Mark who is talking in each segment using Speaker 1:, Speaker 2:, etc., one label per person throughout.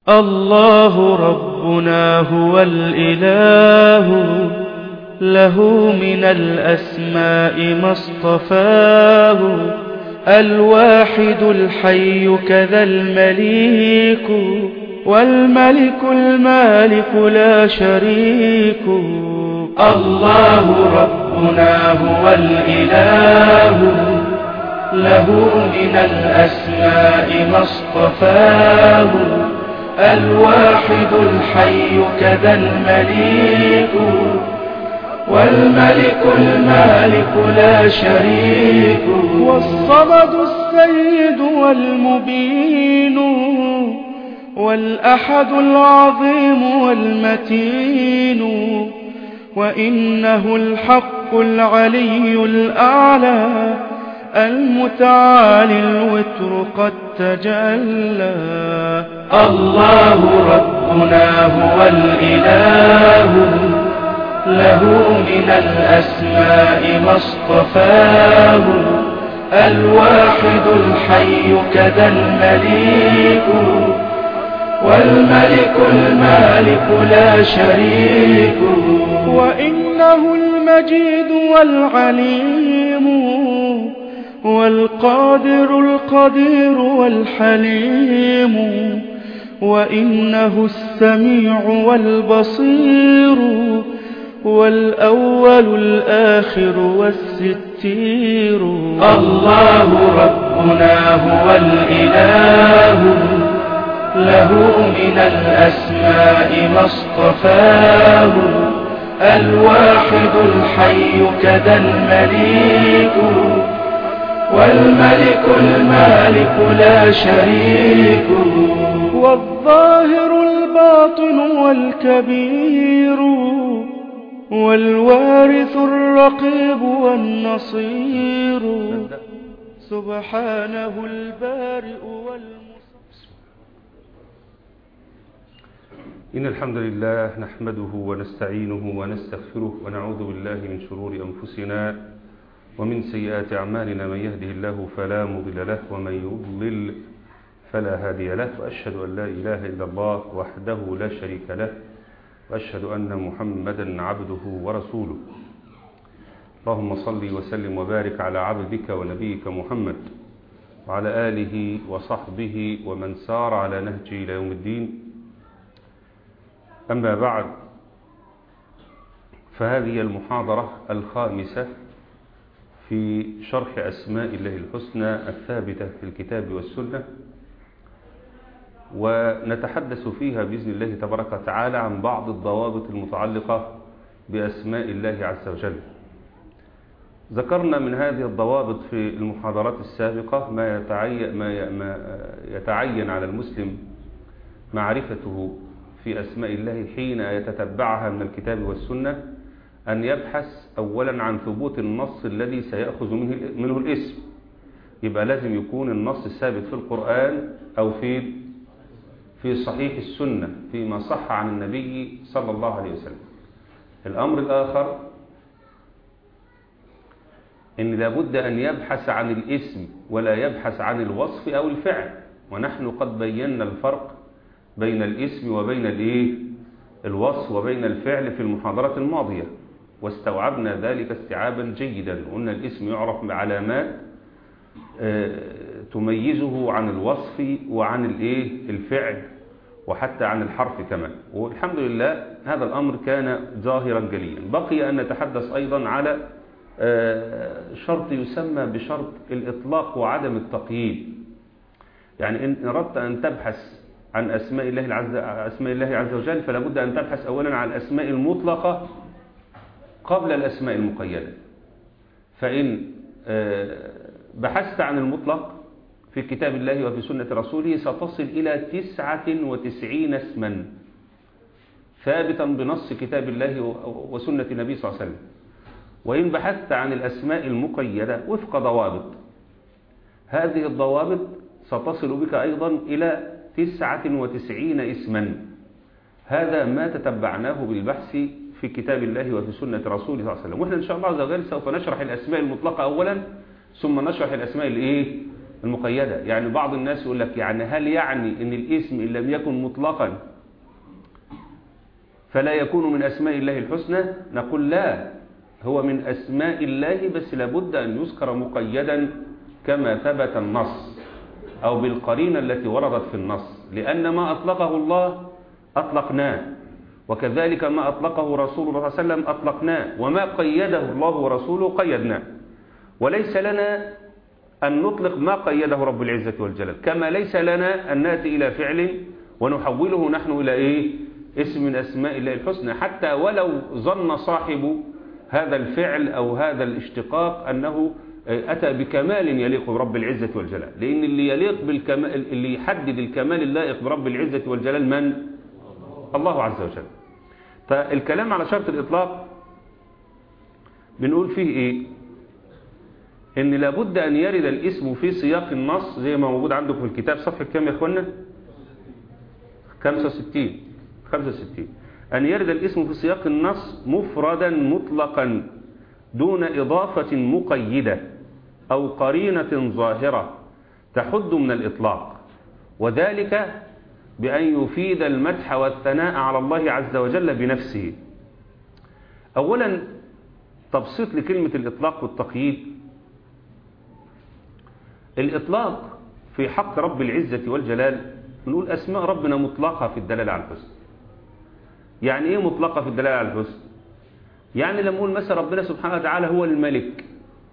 Speaker 1: الله ربنا هو الإله له من الأسماء ما اصطفاه الواحد الحي كذا المليك والملك المالك لا شريك الله ربنا هو الإله له من الأسماء ما اصطفاه الواحد الحي كذا المليك والملك المالك لا شريك والصمد السيد والمبين والأحد العظيم والمتين وإنه الحق العلي الأعلى المتعالي الوتر قد تجلى الله ربنا هو الإله له من الأسماء ما اصطفاه الواحد الحي كذا المليك والملك المالك لا شريك وإنه المجيد والعليم والقادر القدير والحليم وإنه السميع والبصير والأول الآخر والستير الله ربنا هو الإله له من الأسماء ما اصطفاه الواحد الحي كذا المليك والملك المالك لا شريك والظاهر الباطن والكبير والوارث الرقيب والنصير سبحانه البارئ والمصير
Speaker 2: إن الحمد لله نحمده ونستعينه ونستغفره ونعوذ بالله من شرور أنفسنا ومن سيئات أعمالنا من يهده الله فلا مضل له ومن يضلل فلا هادي له وأشهد أن لا إله إلا الله وحده لا شريك له وأشهد أن محمدا عبده ورسوله اللهم صل وسلم وبارك على عبدك ونبيك محمد وعلى آله وصحبه ومن سار على نهجه إلى يوم الدين أما بعد فهذه المحاضرة الخامسة في شرح أسماء الله الحسنى الثابتة في الكتاب والسنة ونتحدث فيها بإذن الله تبارك وتعالى عن بعض الضوابط المتعلقة بأسماء الله عز وجل ذكرنا من هذه الضوابط في المحاضرات السابقة ما يتعين, ما يتعين على المسلم معرفته في أسماء الله حين يتتبعها من الكتاب والسنة أن يبحث أولا عن ثبوت النص الذي سيأخذ منه, منه الاسم يبقى لازم يكون النص الثابت في القرآن أو في في صحيح السنة فيما صح عن النبي صلى الله عليه وسلم الأمر الآخر إن لابد أن يبحث عن الاسم ولا يبحث عن الوصف أو الفعل ونحن قد بينا الفرق بين الاسم وبين الايه الوصف وبين الفعل في المحاضرات الماضية واستوعبنا ذلك استيعابا جيدا قلنا الاسم يعرف بعلامات تميزه عن الوصف وعن الايه الفعل وحتى عن الحرف كمان والحمد لله هذا الأمر كان ظاهرا جليا بقي أن نتحدث أيضا على شرط يسمى بشرط الإطلاق وعدم التقييد يعني إن أردت أن تبحث عن أسماء الله عز أسماء الله عز وجل فلا بد أن تبحث أولا عن الأسماء المطلقة قبل الأسماء المقيدة فإن بحثت عن المطلق في كتاب الله وفي سنة رسوله ستصل إلى تسعة وتسعين اسما ثابتا بنص كتاب الله وسنة النبي صلى الله عليه وسلم وإن بحثت عن الأسماء المقيدة وفق ضوابط هذه الضوابط ستصل بك أيضا إلى تسعة وتسعين اسما هذا ما تتبعناه بالبحث في كتاب الله وفي سنة رسوله صلى الله عليه وسلم وإحنا إن شاء الله عز وجل سوف نشرح الأسماء المطلقة أولا ثم نشرح الأسماء الإيه المقيدة يعني بعض الناس يقول لك يعني هل يعني ان الاسم ان لم يكن مطلقا فلا يكون من اسماء الله الحسنى نقول لا هو من اسماء الله بس لابد ان يذكر مقيدا كما ثبت النص او بالقرينة التي وردت في النص لان ما اطلقه الله اطلقناه وكذلك ما اطلقه رسول الله صلى الله عليه وسلم اطلقناه وما قيده الله ورسوله قيدناه وليس لنا أن نطلق ما قيده رب العزة والجلال كما ليس لنا أن نأتي إلى فعل ونحوله نحن إلى إيه اسم من أسماء الله الحسنى حتى ولو ظن صاحب هذا الفعل أو هذا الاشتقاق أنه أتى بكمال يليق برب العزة والجلال لأن اللي يليق بالكمال اللي يحدد الكمال اللائق برب العزة والجلال من؟ الله عز وجل فالكلام على شرط الإطلاق بنقول فيه إيه ان لابد ان يرد الاسم في سياق النص زي ما موجود عندكم في الكتاب صفحة كام يا اخوانا 65 65 ان يرد الاسم في سياق النص مفردا مطلقا دون اضافة مقيدة او قرينة ظاهرة تحد من الاطلاق وذلك بان يفيد المدح والثناء على الله عز وجل بنفسه اولا تبسيط لكلمة الاطلاق والتقييد الإطلاق في حق رب العزة والجلال نقول أسماء ربنا مطلقة في الدلالة على الحسن يعني إيه مطلقة في الدلالة على الحسن يعني لما نقول مثلا ربنا سبحانه وتعالى هو الملك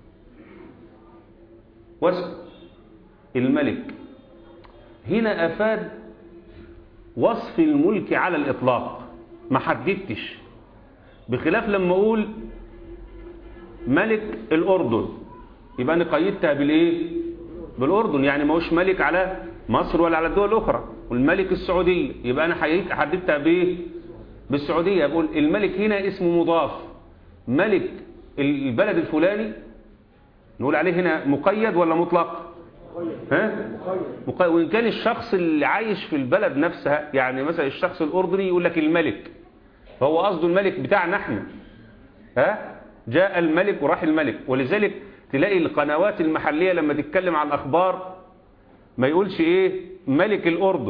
Speaker 2: واسم الملك هنا أفاد وصف الملك على الإطلاق ما حددتش بخلاف لما أقول ملك الأردن يبقى أنا قيدتها بالإيه بالأردن يعني ما هوش ملك على مصر ولا على الدول الأخرى والملك السعودية يبقى أنا حددتها بإيه بالسعودية أقول الملك هنا اسمه مضاف ملك البلد الفلاني نقول عليه هنا مقيد ولا مطلق ها مقيد وإن كان الشخص اللي عايش في البلد نفسها يعني مثلا الشخص الأردني يقول لك الملك فهو قصده الملك بتاعنا احنا ها جاء الملك وراح الملك ولذلك تلاقي القنوات المحلية لما تتكلم عن الأخبار ما يقولش إيه ملك الأردن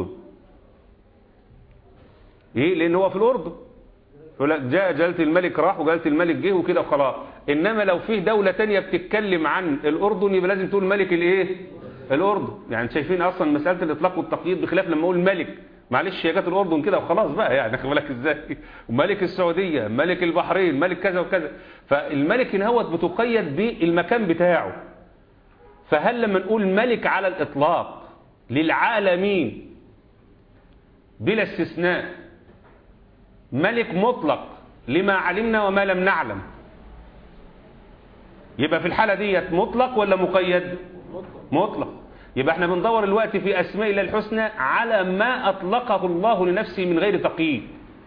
Speaker 2: إيه لأن هو في الأردن يقول جاء جلالة الملك راح وجلالة الملك جه وكده وخلاص إنما لو فيه دولة تانية بتتكلم عن الأردن يبقى لازم تقول ملك الإيه الأردن يعني شايفين أصلا مسألة الإطلاق والتقييد بخلاف لما أقول ملك معلش هي جت الأردن كده وخلاص بقى يعني خد بالك إزاي وملك السعودية ملك البحرين ملك كذا وكذا فالملك هوت بتقيد بالمكان بتاعه فهل لما نقول ملك على الإطلاق للعالمين بلا استثناء ملك مطلق لما علمنا وما لم نعلم يبقى في الحالة ديت مطلق ولا مقيد مطلق يبقى احنا بندور الوقت في أسماء الله الحسنى على ما أطلقه الله لنفسه من غير تقييد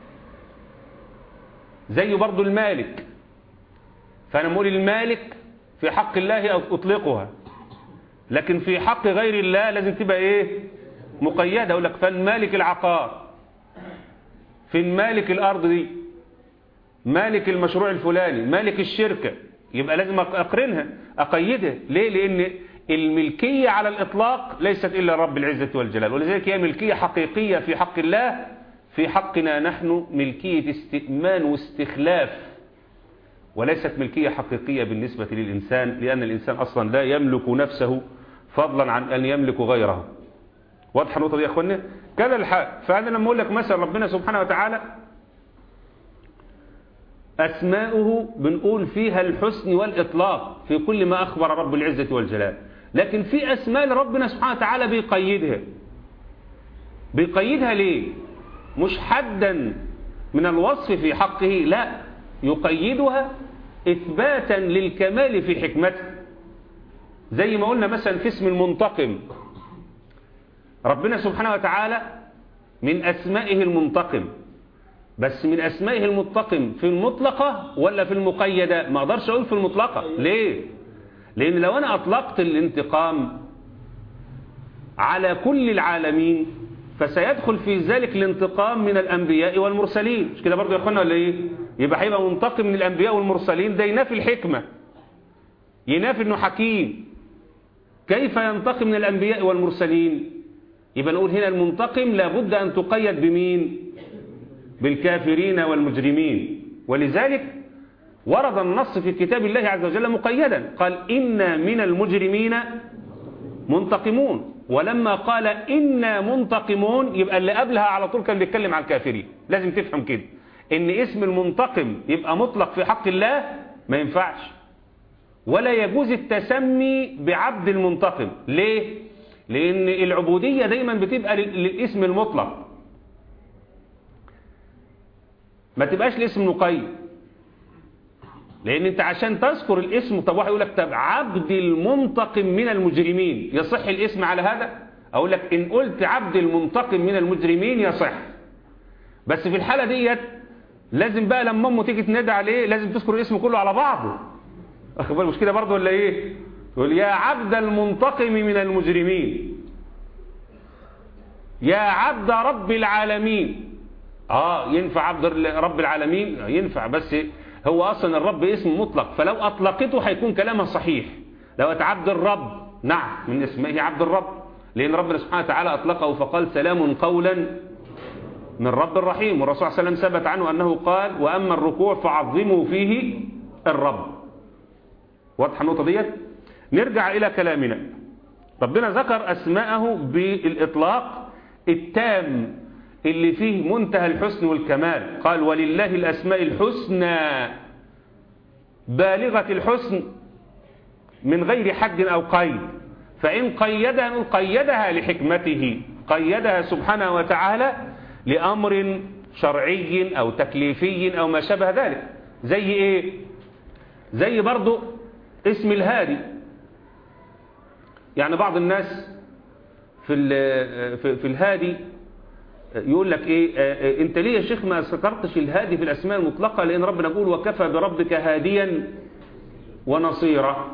Speaker 2: زي برضو المالك فأنا بقول المالك في حق الله أطلقها لكن في حق غير الله لازم تبقى ايه مقيدة أقول لك فالمالك العقار فين مالك الأرض دي مالك المشروع الفلاني مالك الشركة يبقى لازم أقرنها أقيدها ليه لأن الملكية على الإطلاق ليست إلا رب العزة والجلال ولذلك هي ملكية حقيقية في حق الله في حقنا نحن ملكية استئمان واستخلاف وليست ملكية حقيقية بالنسبة للإنسان لأن الإنسان أصلا لا يملك نفسه فضلا عن أن يملك غيره واضحة النقطة دي يا أخوانا كذا الحال فأنا لما أقول لك مثلا ربنا سبحانه وتعالى أسماؤه بنقول فيها الحسن والإطلاق في كل ما أخبر رب العزة والجلال لكن في أسماء ربنا سبحانه وتعالى بيقيدها بيقيدها ليه مش حدا من الوصف في حقه لا يقيدها إثباتا للكمال في حكمته زي ما قلنا مثلا في اسم المنتقم ربنا سبحانه وتعالى من أسمائه المنتقم بس من أسمائه المنتقم في المطلقة ولا في المقيدة ما أقدرش أقول في المطلقة ليه لأن لو أنا أطلقت الانتقام على كل العالمين فسيدخل في ذلك الانتقام من الأنبياء والمرسلين مش كده برضو يا أخوانا ولا إيه يبقى هيبقى منتقم من الأنبياء والمرسلين ده ينافي الحكمة ينافي أنه حكيم كيف ينتقم من الأنبياء والمرسلين يبقى نقول هنا المنتقم لابد أن تقيد بمين بالكافرين والمجرمين ولذلك ورد النص في كتاب الله عز وجل مقيدا قال إنا من المجرمين منتقمون ولما قال إنا منتقمون يبقى اللي قبلها على طول كان بيتكلم عن الكافرين لازم تفهم كده إن اسم المنتقم يبقى مطلق في حق الله ما ينفعش ولا يجوز التسمي بعبد المنتقم ليه؟ لأن العبودية دايما بتبقى للاسم المطلق ما تبقاش الاسم مقيد لأن أنت عشان تذكر الاسم طب واحد يقول لك طب عبد المنتقم من المجرمين يصح الاسم على هذا أقول لك إن قلت عبد المنتقم من المجرمين يصح بس في الحالة ديت لازم بقى لما أمه تيجي تنادى عليه لازم تذكر الاسم كله على بعضه أخذ بالك مش كده برضه ولا إيه تقول يا عبد المنتقم من المجرمين يا عبد رب العالمين آه ينفع عبد رب العالمين ينفع بس هو أصلا الرب اسم مطلق فلو أطلقته هيكون كلامها صحيح لو عبد الرب نعم من اسمه عبد الرب لأن ربنا سبحانه وتعالى أطلقه فقال سلام قولا من رب الرحيم والرسول صلى الله عليه وسلم ثبت عنه أنه قال وأما الركوع فعظموا فيه الرب واضحة النقطة ديت نرجع إلى كلامنا ربنا ذكر أسماءه بالإطلاق التام اللي فيه منتهى الحسن والكمال قال ولله الأسماء الحسنى بالغة الحسن من غير حد أو قيد فإن قيدها نقول قيدها لحكمته قيدها سبحانه وتعالى لأمر شرعي أو تكليفي أو ما شابه ذلك زي إيه زي برضو اسم الهادي يعني بعض الناس في في, في الهادي يقول لك ايه اه انت ليه يا شيخ ما ذكرتش الهادي في الاسماء المطلقه لان ربنا يقول وكفى بربك هاديا ونصيرا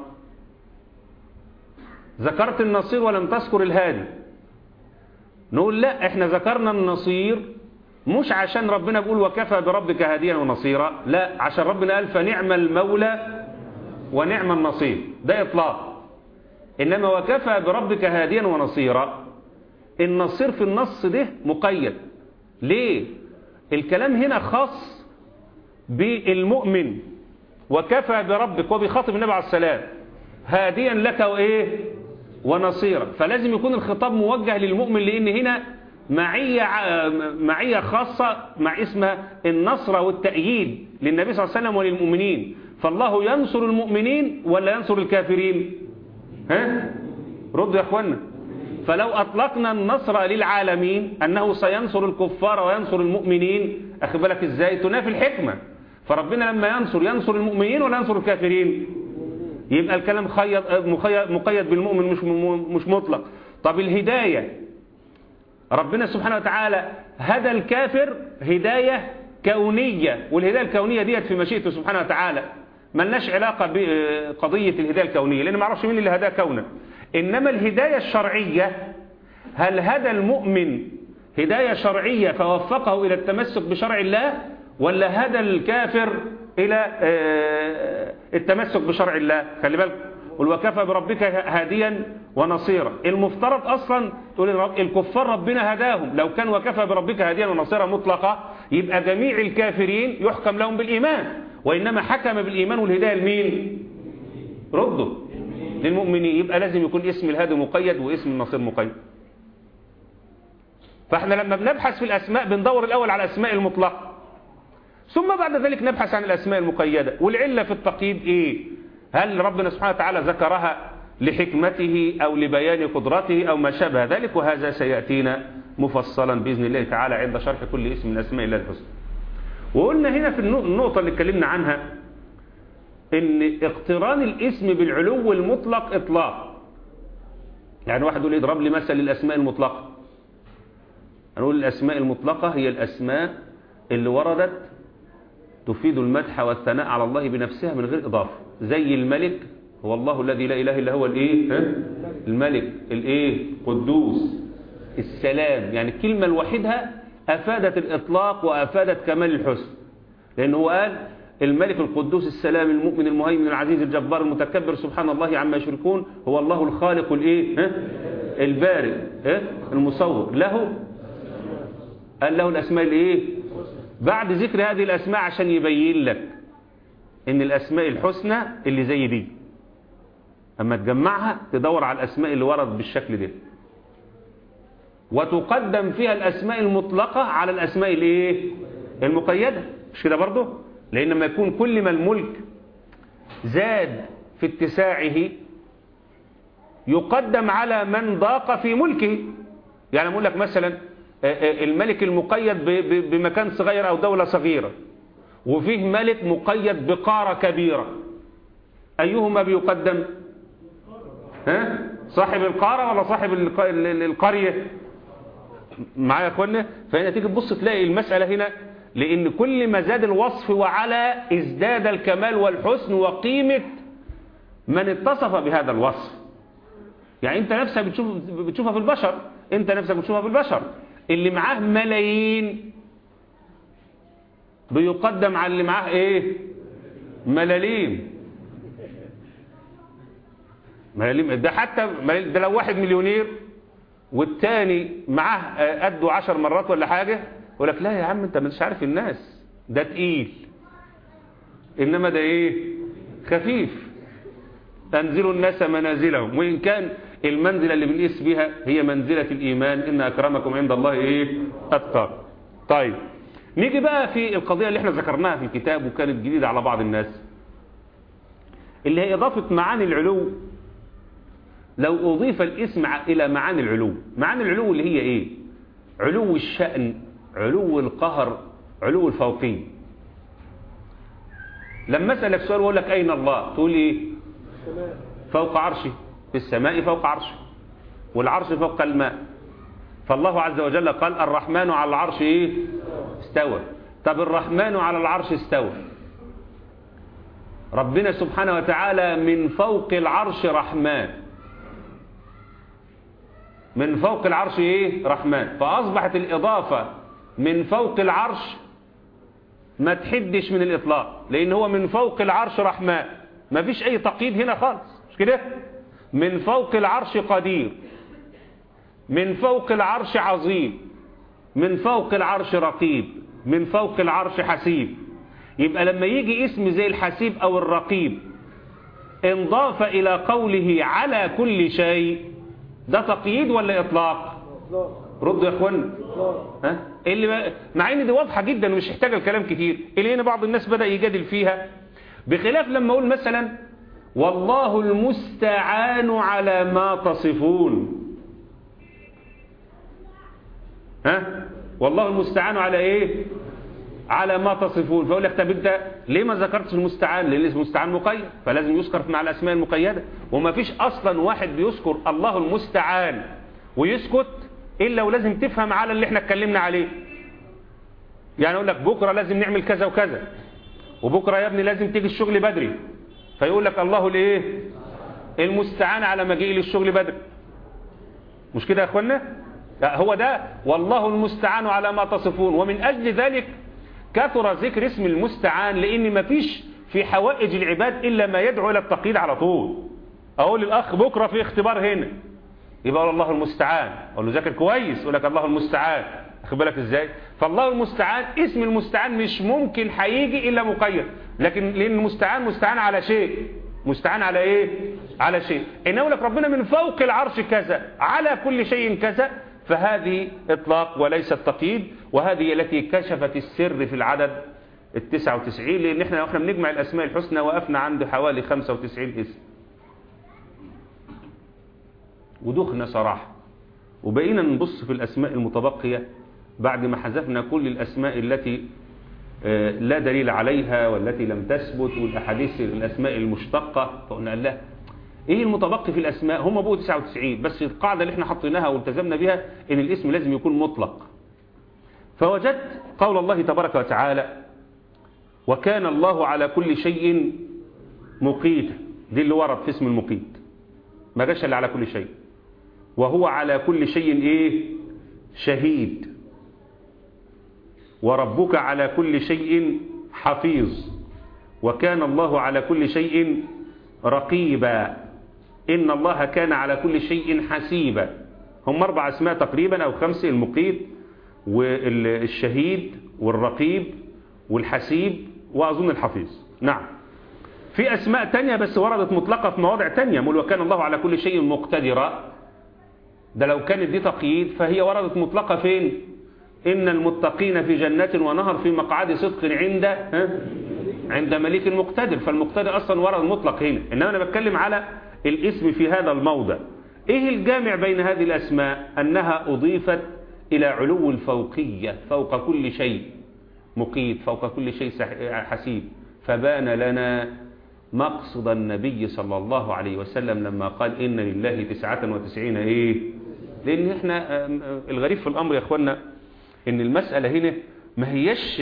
Speaker 2: ذكرت النصير ولم تذكر الهادي نقول لا احنا ذكرنا النصير مش عشان ربنا بيقول وكفى بربك هاديا ونصيرا لا عشان ربنا قال فنعم المولى ونعم النصير ده اطلاق انما وكفى بربك هاديا ونصيرا النصير في النص ده مقيد ليه الكلام هنا خاص بالمؤمن وكفى بربك وبخاطب النبي عليه السلام هاديا لك وايه ونصيرا فلازم يكون الخطاب موجه للمؤمن لان هنا معية معية خاصة مع اسمها النصر والتأييد للنبي صلى الله عليه وسلم وللمؤمنين فالله ينصر المؤمنين ولا ينصر الكافرين ها ردوا يا اخوانا فلو أطلقنا النصر للعالمين أنه سينصر الكفار وينصر المؤمنين أخذ بالك إزاي تنافي الحكمة فربنا لما ينصر ينصر المؤمنين ولا ينصر الكافرين يبقى الكلام خيط مقيد بالمؤمن مش مش مطلق طب الهداية ربنا سبحانه وتعالى هدى الكافر هداية كونية والهداية الكونية ديت في مشيئته سبحانه وتعالى ملناش علاقة بقضية الهداية الكونية لأن ما اعرفش مين اللي هداه كونا إنما الهداية الشرعية هل هدى المؤمن هداية شرعية فوفقه إلى التمسك بشرع الله ولا هدى الكافر إلى التمسك بشرع الله خلي بالك قل وكفى بربك هاديا ونصيرا المفترض أصلا تقول الكفار ربنا هداهم لو كان وكفى بربك هاديا ونصيرا مطلقة يبقى جميع الكافرين يحكم لهم بالإيمان وإنما حكم بالإيمان والهداية لمين ردوا للمؤمنين يبقى لازم يكون اسم الهادي مقيد واسم النصير مقيد فاحنا لما بنبحث في الأسماء بندور الأول على الأسماء المطلقة ثم بعد ذلك نبحث عن الأسماء المقيدة والعلة في التقييد إيه هل ربنا سبحانه وتعالى ذكرها لحكمته أو لبيان قدرته أو ما شابه ذلك وهذا سيأتينا مفصلا بإذن الله تعالى عند شرح كل اسم من أسماء الله الحسنى وقلنا هنا في النقطة اللي اتكلمنا عنها ان اقتران الاسم بالعلو المطلق اطلاق يعني واحد يقول اضرب لي مثل الاسماء المطلقة هنقول الاسماء المطلقة هي الاسماء اللي وردت تفيد المدح والثناء على الله بنفسها من غير اضافة زي الملك هو الله الذي لا اله الا هو الايه ها؟ الملك الايه قدوس السلام يعني الكلمة الوحيدها افادت الاطلاق وافادت كمال الحسن لانه قال الملك القدوس السلام المؤمن المهيمن العزيز الجبار المتكبر سبحان الله عما يشركون هو الله الخالق الايه ها؟ البارئ ها؟ المصور له قال له الاسماء الايه بعد ذكر هذه الاسماء عشان يبين لك ان الاسماء الحسنى اللي زي دي اما تجمعها تدور على الاسماء اللي ورد بالشكل ده وتقدم فيها الاسماء المطلقة على الاسماء الايه المقيدة مش كده برضه لان لما يكون كل ما الملك زاد في اتساعه يقدم على من ضاق في ملكه يعني اقول لك مثلا الملك المقيد بمكان صغير او دولة صغيرة وفيه ملك مقيد بقارة كبيرة أيهما بيقدم ها؟ صاحب القارة ولا صاحب القرية معايا يا اخوانا فهنا تيجي تبص تلاقي المسألة هنا لأن كل ما زاد الوصف وعلى ازداد الكمال والحسن وقيمة من اتصف بهذا الوصف يعني انت نفسك بتشوف بتشوفها في البشر انت نفسك بتشوفها في البشر اللي معاه ملايين بيقدم على اللي معاه ايه ملاليم ملاليم ده حتى ده لو واحد مليونير والتاني معاه قده عشر مرات ولا حاجة يقول لك لا يا عم انت مش عارف الناس ده تقيل انما ده ايه خفيف تنزلوا الناس منازلهم وإن كان المنزلة اللي بنقيس بها هي منزلة الإيمان إن أكرمكم عند الله إيه أتقى طيب نيجي بقى في القضية اللي احنا ذكرناها في الكتاب وكانت جديدة على بعض الناس اللي هي إضافة معاني العلو لو أضيف الاسم إلى معاني العلو معاني العلو اللي هي إيه علو الشأن علو القهر علو الفوقي لما أسألك سؤال وأقول لك أين الله تقول إيه فوق عرشه في السماء فوق عرشه والعرش فوق الماء فالله عز وجل قال الرحمن على العرش ايه استوى طب الرحمن على العرش استوى ربنا سبحانه وتعالى من فوق العرش رحمن من فوق العرش ايه رحمن فاصبحت الاضافة من فوق العرش ما تحدش من الاطلاق لان هو من فوق العرش رحمن ما فيش اي تقييد هنا خالص مش كده من فوق العرش قدير من فوق العرش عظيم من فوق العرش رقيب من فوق العرش حسيب يبقى لما يجي اسم زي الحسيب او الرقيب انضاف الى قوله على كل شيء ده تقييد ولا اطلاق ردوا يا اخوانا ها اللي مع ان دي واضحه جدا ومش محتاجه الكلام كتير اللي هنا بعض الناس بدا يجادل فيها بخلاف لما اقول مثلا والله المستعان على ما تصفون ها والله المستعان على ايه على ما تصفون فيقول لك طب انت ليه ما ذكرتش المستعان لان المستعان مقيد فلازم يذكر مع الاسماء المقيده وما فيش اصلا واحد بيذكر الله المستعان ويسكت الا ولازم تفهم على اللي احنا اتكلمنا عليه يعني يقول لك بكره لازم نعمل كذا وكذا وبكره يا ابني لازم تيجي الشغل بدري فيقول لك الله الايه المستعان على مجيء للشغل بدري مش كده يا اخوانا هو ده والله المستعان على ما تصفون ومن اجل ذلك كثر ذكر اسم المستعان لان ما فيش في حوائج العباد الا ما يدعو الى التقييد على طول اقول للاخ بكره في اختبار هنا يبقى الله المستعان اقول له ذاكر كويس يقول لك الله المستعان واخد بالك ازاي فالله المستعان اسم المستعان مش ممكن هيجي الا مقيد لكن لان المستعان مستعان على شيء مستعان على ايه على شيء ان اقول لك ربنا من فوق العرش كذا على كل شيء كذا فهذه اطلاق وليس التقييد وهذه التي كشفت السر في العدد التسعة وتسعين لان احنا واحنا بنجمع الاسماء الحسنى وقفنا عند حوالي خمسة وتسعين اسم ودخنا صراحة وبقينا نبص في الاسماء المتبقية بعد ما حذفنا كل الاسماء التي لا دليل عليها والتي لم تثبت والاحاديث الاسماء المشتقة فقلنا الله ايه المتبقي في الاسماء هم بقوا 99 بس القاعدة اللي احنا حطيناها والتزمنا بها ان الاسم لازم يكون مطلق فوجدت قول الله تبارك وتعالى وكان الله على كل شيء مقيتا دي اللي ورد في اسم المقيت ما جاش الا على كل شيء وهو على كل شيء ايه شهيد وربك على كل شيء حفيظ وكان الله على كل شيء رقيبا إن الله كان على كل شيء حسيبا هم أربع أسماء تقريبا أو خمسة المقيت والشهيد والرقيب والحسيب وأظن الحفيظ نعم في أسماء تانية بس وردت مطلقة في مواضع تانية مول وكان الله على كل شيء مقتدرا ده لو كانت دي تقييد فهي وردت مطلقة فين إن المتقين في جنات ونهر في مقعد صدق عند ها؟ عند مليك مقتدر فالمقتدر أصلا ورد مطلق هنا إنما أنا بتكلم على الاسم في هذا الموضع إيه الجامع بين هذه الأسماء أنها أضيفت إلى علو الفوقية فوق كل شيء مقيت فوق كل شيء حسيب فبان لنا مقصد النبي صلى الله عليه وسلم لما قال إن لله تسعة وتسعين إيه لأن إحنا الغريب في الأمر يا أخوانا إن المسألة هنا ما هيش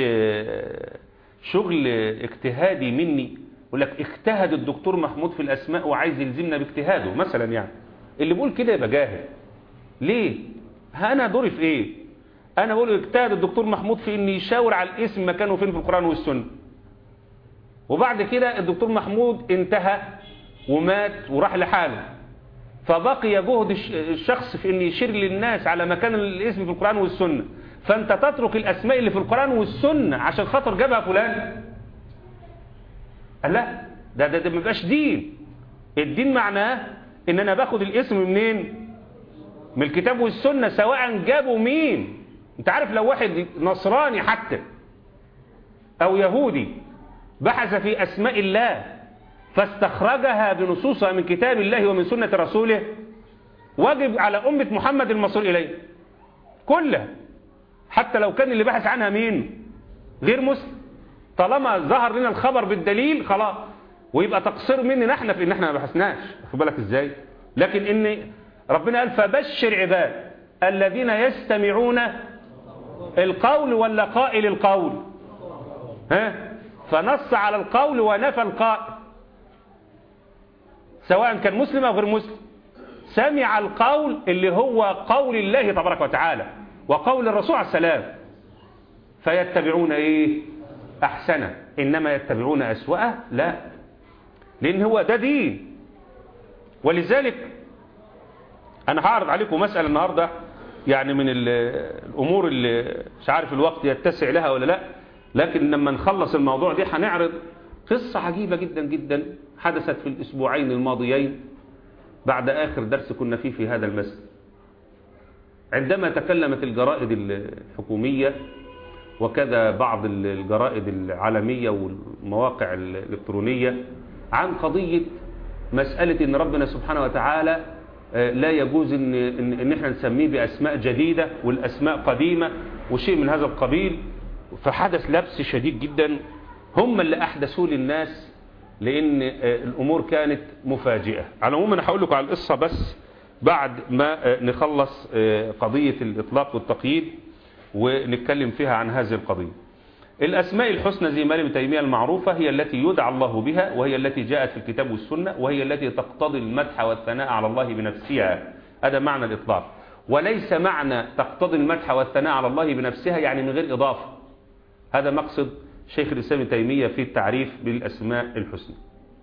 Speaker 2: شغل اجتهادي مني يقول لك اجتهد الدكتور محمود في الأسماء وعايز يلزمنا باجتهاده مثلا يعني اللي بيقول كده يبقى جاهل ليه أنا دوري في إيه أنا بقول اجتهد الدكتور محمود في إن يشاور على الاسم مكانه فين في القرآن والسنة وبعد كده الدكتور محمود انتهى ومات وراح لحاله فبقي جهد الشخص في ان يشير للناس على مكان الاسم في القرآن والسنة فانت تترك الاسماء اللي في القرآن والسنة عشان خاطر جابها فلان قال لا ده ده, ده ما بيبقاش دين الدين معناه ان انا باخد الاسم منين من الكتاب والسنة سواء جابوا مين انت عارف لو واحد نصراني حتى او يهودي بحث في أسماء الله فاستخرجها بنصوصها من كتاب الله ومن سنة رسوله واجب على أمة محمد المصير إليه كلها حتى لو كان اللي بحث عنها مين غير مسلم طالما ظهر لنا الخبر بالدليل خلاص ويبقى تقصير مننا احنا في ان احنا ما بحثناش خد بالك ازاي لكن ان ربنا قال فبشر عباد الذين يستمعون القول ولا قائل القول ها فنص على القول ونفى القائل سواء كان مسلم أو غير مسلم سمع القول اللي هو قول الله تبارك وتعالى وقول الرسول عليه السلام فيتبعون ايه احسنه انما يتبعون اسوأه لا لان هو ده دين ولذلك انا هعرض عليكم مسألة النهاردة يعني من الامور اللي مش عارف الوقت يتسع لها ولا لا لكن لما نخلص الموضوع دي هنعرض قصة عجيبة جدا جدا حدثت في الأسبوعين الماضيين بعد آخر درس كنا فيه في هذا المسجد عندما تكلمت الجرائد الحكومية وكذا بعض الجرائد العالمية والمواقع الإلكترونية عن قضية مسألة إن ربنا سبحانه وتعالى لا يجوز إن, إن, إن احنا نسميه بأسماء جديدة والأسماء قديمة وشيء من هذا القبيل فحدث لبس شديد جدا هم اللي أحدثوه للناس لأن الأمور كانت مفاجئة على العموم أنا هقول لكم على القصة بس بعد ما نخلص قضية الإطلاق والتقييد ونتكلم فيها عن هذه القضية الأسماء الحسنى زي ما ابن تيمية المعروفة هي التي يدعى الله بها وهي التي جاءت في الكتاب والسنة وهي التي تقتضي المدح والثناء على الله بنفسها هذا معنى الإطلاق وليس معنى تقتضي المدح والثناء على الله بنفسها يعني من غير إضافة هذا مقصد شيخ الإسلام ابن تيمية في التعريف بالأسماء الحسنى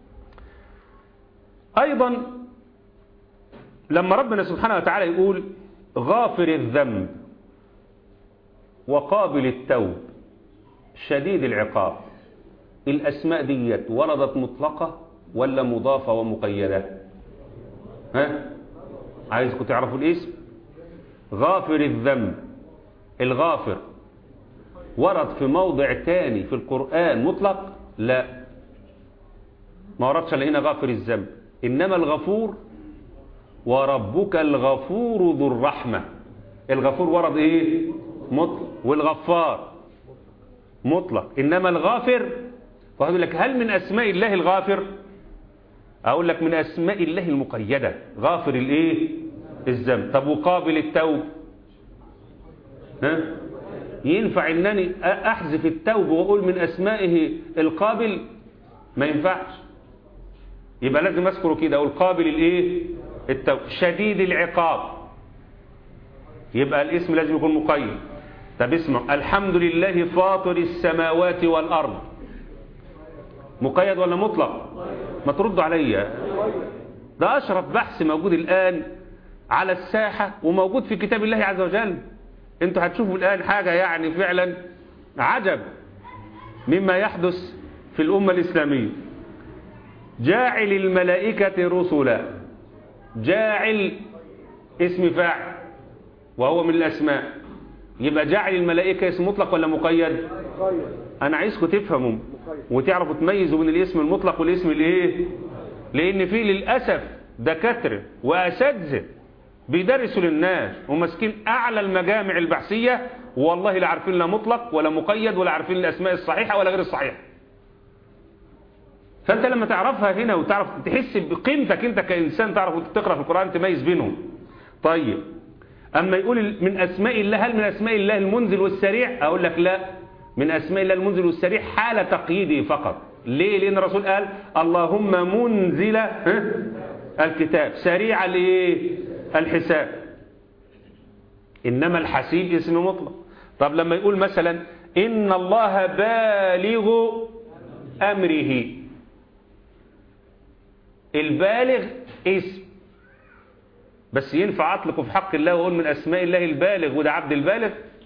Speaker 2: أيضا لما ربنا سبحانه وتعالى يقول غافر الذنب وقابل التوب شديد العقاب الأسماء ديت وردت مطلقة ولا مضافة ومقيدة ها عايزكم تعرفوا الاسم غافر الذنب الغافر ورد في موضع تاني في القرآن مطلق لا ما وردش لقينا غافر الذنب إنما الغفور وربك الغفور ذو الرحمة الغفور ورد ايه مطلق والغفار مطلق إنما الغافر فهقول لك هل من أسماء الله الغافر أقول لك من أسماء الله المقيدة غافر الإيه الذنب طب وقابل التوب ها ينفع أنني أحذف التوب وأقول من أسمائه القابل ما ينفعش يبقى لازم أذكره كده أقول قابل الإيه التوب شديد العقاب يبقى الاسم لازم يكون مقيد طب اسمع الحمد لله فاطر السماوات والأرض مقيد ولا مطلق ما تردوا عليا ده أشرف بحث موجود الآن على الساحة وموجود في كتاب الله عز وجل انتوا هتشوفوا الآن حاجة يعني فعلا عجب مما يحدث في الأمة الإسلامية جاعل الملائكة رسلا جاعل اسم فاعل وهو من الأسماء يبقى جاعل الملائكة اسم مطلق ولا مقيد أنا عايزكم تفهموا وتعرفوا تميزوا بين الاسم المطلق والاسم الايه لأن في للأسف دكاترة وأساتذة بيدرسوا للناس وماسكين أعلى المجامع البحثية والله لا عارفين لا مطلق ولا مقيد ولا عارفين الأسماء الصحيحة ولا غير الصحيحة فأنت لما تعرفها هنا وتعرف تحس بقيمتك أنت كإنسان تعرف تقرأ في القرآن تميز بينهم طيب أما يقول من أسماء الله هل من أسماء الله المنزل والسريع أقول لك لا من أسماء الله المنزل والسريع حال تقييده فقط ليه لأن الرسول قال اللهم منزل الكتاب سريع الايه الحساب إنما الحسيب اسم مطلق طب لما يقول مثلا إن الله بالغ أمره البالغ اسم بس ينفع أطلقه في حق الله وأقول من أسماء الله البالغ وده عبد البالغ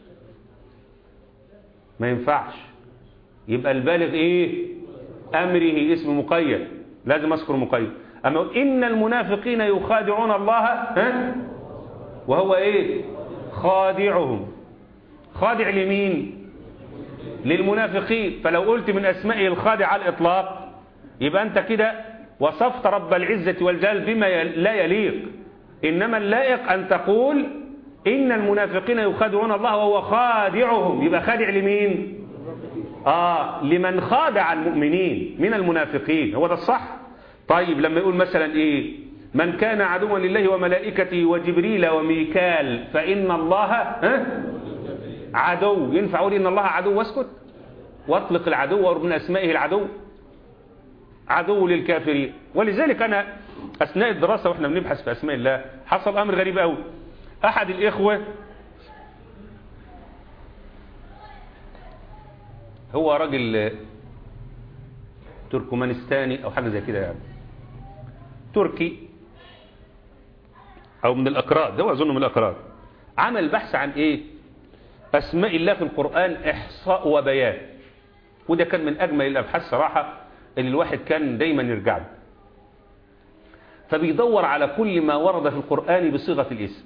Speaker 2: ما ينفعش يبقى البالغ إيه أمره اسم مقيد لازم أذكر مقيد أما يقول إن المنافقين يخادعون الله ها؟ وهو إيه خادعهم خادع لمين للمنافقين فلو قلت من أسمائه الخادع على الإطلاق يبقى أنت كده وصفت رب العزة والجلال بما لا يليق إنما اللائق أن تقول إن المنافقين يخادعون الله وهو خادعهم يبقى خادع لمين آه لمن خادع المؤمنين من المنافقين هو ده الصح طيب لما يقول مثلا إيه من كان عدوا لله وملائكته وجبريل وميكال فإن الله ها عدو ينفع أقول إن الله عدو واسكت واطلق العدو ومن أسمائه العدو عدو للكافرين ولذلك أنا أثناء الدراسة وإحنا بنبحث في أسماء الله حصل أمر غريب قوي أحد الإخوة هو راجل تركمانستاني أو حاجة زي كده يعني تركي أو من الأكراد ده أظن من الأكراد عمل بحث عن إيه أسماء الله في القرآن إحصاء وبيان وده كان من أجمل الأبحاث صراحة اللي الواحد كان دايما يرجع له فبيدور على كل ما ورد في القرآن بصيغة الاسم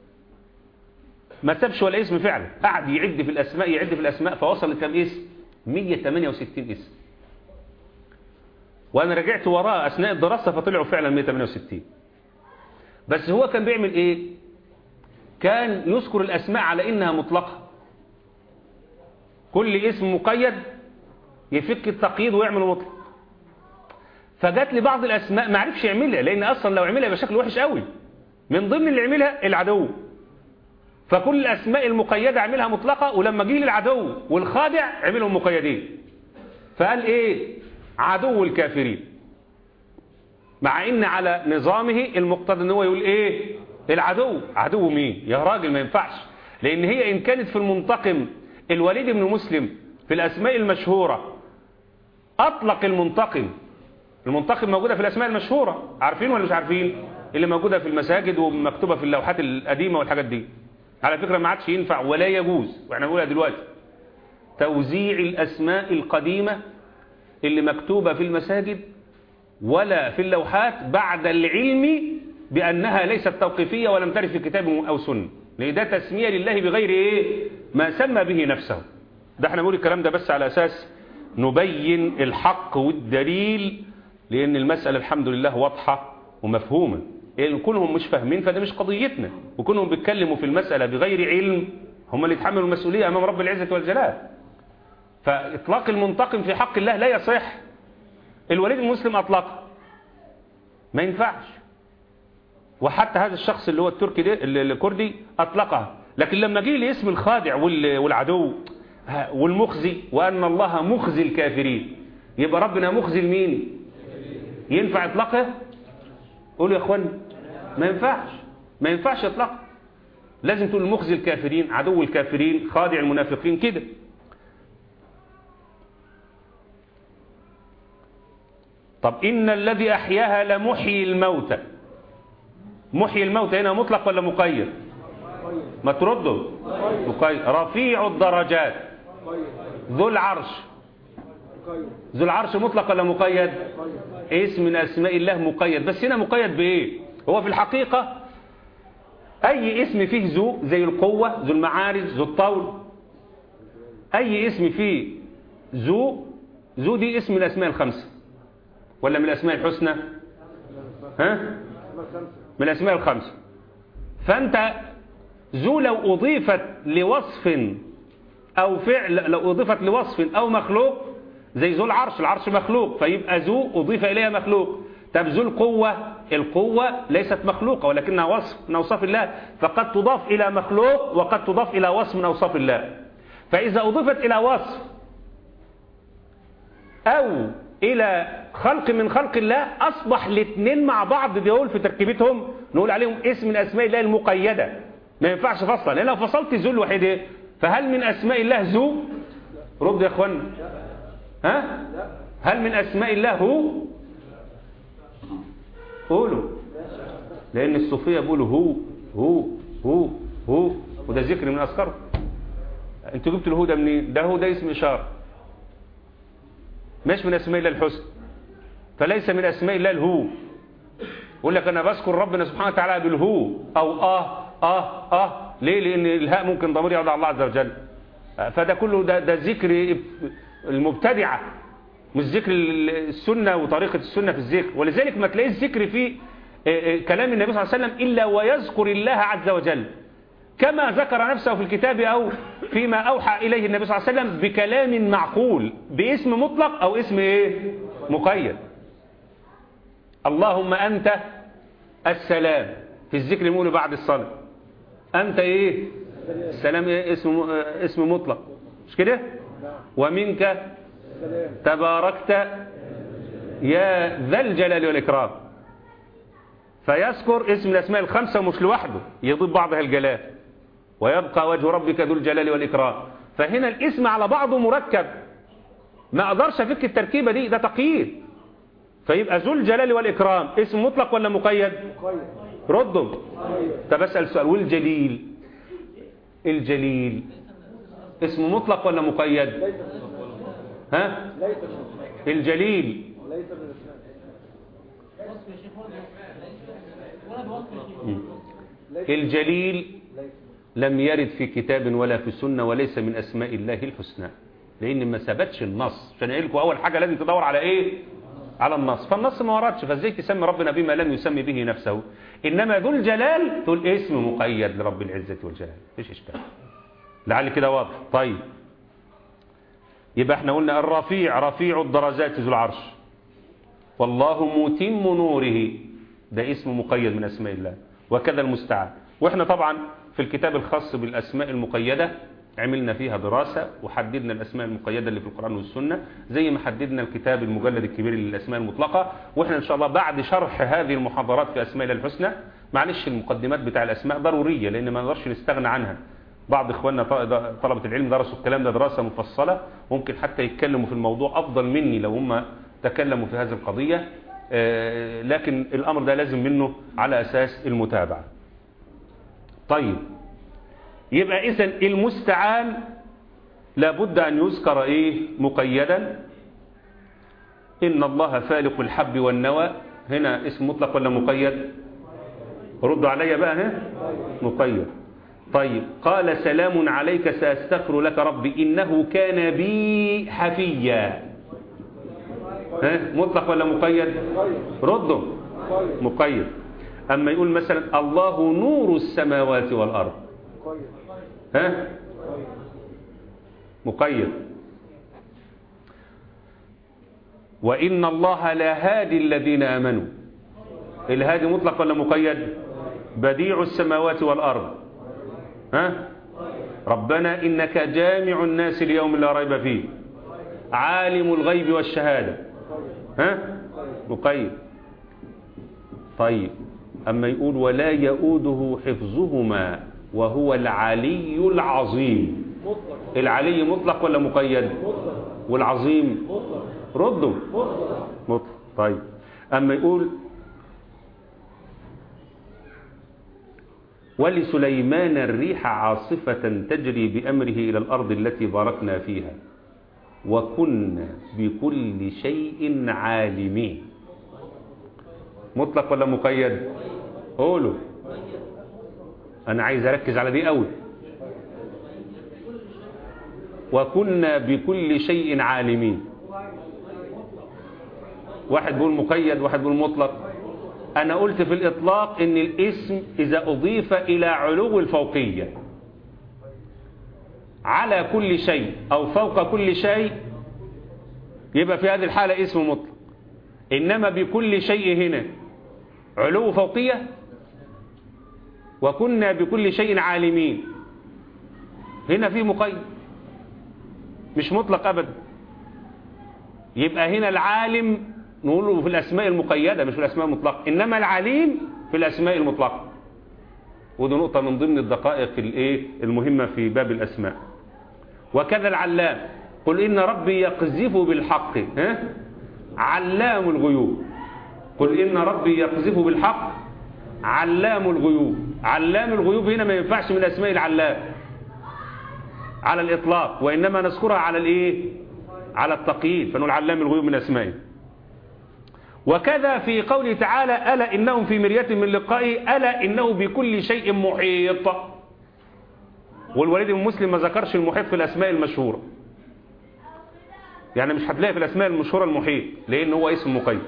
Speaker 2: ما سابش ولا اسم فعلا قعد يعد في الأسماء يعد في الأسماء فوصل لكم اسم 168 اسم وأنا رجعت وراء أثناء الدراسة فطلعوا فعلا 168 بس هو كان بيعمل إيه كان يذكر الأسماء على إنها مطلقة كل اسم مقيد يفك التقييد ويعمل مطلق فجات لي بعض الأسماء ما عرفش يعملها لأن أصلا لو عملها يبقى شكله وحش قوي من ضمن اللي عملها العدو فكل الأسماء المقيدة عملها مطلقة ولما جه للعدو والخادع عملهم مقيدين فقال إيه عدو الكافرين مع إن على نظامه المقتضى ان هو يقول إيه العدو عدو مين يا راجل ما ينفعش لأن هي إن كانت في المنتقم الوليد بن مسلم في الأسماء المشهورة أطلق المنتقم المنتقم موجودة في الأسماء المشهورة عارفين ولا مش عارفين اللي موجودة في المساجد ومكتوبة في اللوحات القديمة والحاجات دي على فكرة ما عادش ينفع ولا يجوز واحنا بنقولها دلوقتي توزيع الأسماء القديمة اللي مكتوبة في المساجد ولا في اللوحات بعد العلم بأنها ليست توقيفية ولم ترد في كتاب أو سنة لأن ده تسمية لله بغير إيه ما سمى به نفسه ده احنا بنقول الكلام ده بس على أساس نبين الحق والدليل لأن المسألة الحمد لله واضحة ومفهومة يعني كونهم مش فاهمين فده مش قضيتنا وكونهم بيتكلموا في المسألة بغير علم هم اللي يتحملوا المسؤولية أمام رب العزة والجلال فإطلاق المنتقم في حق الله لا يصح الوليد المسلم أطلقه ما ينفعش وحتى هذا الشخص اللي هو التركي ده الكردي أطلقها لكن لما جه لاسم الخادع والعدو والمخزي وأن الله مخزي الكافرين يبقى ربنا مخزي لمين ينفع اطلاقه قولوا يا اخوان ما ينفعش ما ينفعش اطلاقه لازم تقول مخزي الكافرين عدو الكافرين خادع المنافقين كده طب إن الذي أحياها لمحيي الموتى محيي الموتى هنا مطلق ولا مقيد ما تردوا مقيد رفيع الدرجات ذو العرش ذو العرش مطلق ولا مقيد اسم من أسماء الله مقيد بس هنا مقيد بإيه هو في الحقيقة أي اسم فيه ذو زي القوة ذو المعارج ذو الطول أي اسم فيه ذو ذو دي اسم من الأسماء الخمسة ولا من الأسماء الحسنى ها من الأسماء الخمسة فأنت ذو لو أضيفت لوصف أو فعل لو أضيفت لوصف أو مخلوق زي ذو العرش العرش مخلوق فيبقى ذو أضيف إليها مخلوق طب ذو القوة القوة ليست مخلوقة ولكنها وصف من أوصاف الله فقد تضاف إلى مخلوق وقد تضاف إلى وصف من أوصاف الله فإذا أضيفت إلى وصف أو إلى خلق من خلق الله أصبح الاثنين مع بعض دول في تركيبتهم نقول عليهم اسم من أسماء الله المقيدة ما ينفعش فصلا لأن لو فصلت ذو الوحيد إيه؟ فهل من أسماء الله ذو رد يا أخوانا ها هل من أسماء الله هو قولوا لأن الصوفية بيقولوا هو هو هو هو وده ذكر من أذكاره انتوا جبتوا الهو ده منين ده هو ده اسم إشارة مش من أسماء الله الحسن فليس من أسماء الله الهو يقول لك أنا بذكر ربنا سبحانه وتعالى بالهو أو آه آه آه ليه لأن الهاء ممكن ضمير يعود على الله عز وجل فده كله ده, ده ذكر المبتدعة مش ذكر السنة وطريقة السنة في الذكر ولذلك ما تلاقيش ذكر في كلام النبي صلى الله عليه وسلم إلا ويذكر الله عز وجل كما ذكر نفسه في الكتاب أو فيما أوحى إليه النبي صلى الله عليه وسلم بكلام معقول باسم مطلق أو اسم إيه؟ مقيد اللهم أنت السلام في الذكر المولي بعد الصلاة أنت إيه السلام إيه؟ اسم, اسم مطلق مش كده ومنك تباركت يا ذا الجلال والإكرام فيذكر اسم الأسماء الخمسة مش لوحده يضيف بعضها الجلال ويبقى وجه ربك ذو الجلال والإكرام فهنا الاسم على بعضه مركب ما أقدرش أفك التركيبة دي ده تقييد فيبقى ذو الجلال والإكرام اسم مطلق ولا مقيد ردوا طب أسأل سؤال والجليل الجليل اسم مطلق ولا مقيد ها الجليل الجليل لم يرد في كتاب ولا في سنة وليس من أسماء الله الحسنى لأن ما ثبتش النص عشان أقول لكم أول حاجة لازم تدور على إيه على النص فالنص ما وردش فازاي تسمي ربنا بما لم يسمي به نفسه إنما ذو الجلال تقول اسم مقيد لرب العزة والجلال مفيش إشكال لعل كده واضح طيب يبقى احنا قلنا الرفيع رفيع الدرجات ذو العرش والله متم نوره ده اسم مقيد من أسماء الله وكذا المستعان واحنا طبعا في الكتاب الخاص بالأسماء المقيدة عملنا فيها دراسة وحددنا الأسماء المقيدة اللي في القرآن والسنة زي ما حددنا الكتاب المجلد الكبير للأسماء المطلقة واحنا إن شاء الله بعد شرح هذه المحاضرات في أسماء الله الحسنى معلش المقدمات بتاع الأسماء ضرورية لأن ما نقدرش نستغنى عنها بعض إخواننا طلبة العلم درسوا الكلام ده دراسة مفصلة ممكن حتى يتكلموا في الموضوع أفضل مني لو هم تكلموا في هذه القضية لكن الأمر ده لازم منه على أساس المتابعة طيب يبقى إذن المستعان لابد أن يذكر إيه مقيدا إن الله فالق الحب والنوى هنا اسم مطلق ولا مقيد ردوا علي بقى ها مقيد طيب قال سلام عليك سأستغفر لك ربي إنه كان بي حفيا ها مطلق ولا مقيد ردوا مقيد أما يقول مثلا الله نور السماوات والأرض ها مقيد وإن الله لهادي الذين آمنوا الهادي مطلق ولا مقيد بديع السماوات والأرض ها ربنا إنك جامع الناس اليوم لا ريب فيه عالم الغيب والشهادة ها مقيد طيب أما يقول ولا يؤوده حفظهما وهو العلي العظيم العلي مطلق ولا مقيد والعظيم ردوا مطلق طيب أما يقول ولسليمان الريح عاصفة تجري بأمره إلى الأرض التي باركنا فيها وكنا بكل شيء عالمين مطلق ولا مقيد قولوا أنا عايز أركز على دي أول وكنا بكل شيء عالمين واحد بيقول مقيد واحد بيقول مطلق أنا قلت في الإطلاق إن الاسم إذا أضيف إلى علو الفوقية على كل شيء أو فوق كل شيء يبقى في هذه الحالة اسم مطلق إنما بكل شيء هنا علو فوقية وكنا بكل شيء عالمين هنا في مقيد مش مطلق أبدا يبقى هنا العالم نقوله في الأسماء المقيدة مش في الأسماء المطلقة إنما العليم في الأسماء المطلقة ودي نقطة من ضمن الدقائق الايه المهمة في باب الأسماء وكذا العلام قل إن ربي يقذف بالحق ها؟ علام الغيوب قل إن ربي يقذف بالحق علام الغيوب علام الغيوب هنا ما ينفعش من أسماء العلام على الإطلاق وإنما نذكرها على الإيه على التقييد فنقول علام الغيوب من أسمائه وكذا في قوله تعالى ألا إنهم في مرية من لقائه ألا إنه بكل شيء محيط والوليد بن مسلم ما ذكرش المحيط في الأسماء المشهورة يعني مش هتلاقي في الأسماء المشهورة المحيط لأن هو اسم مقيد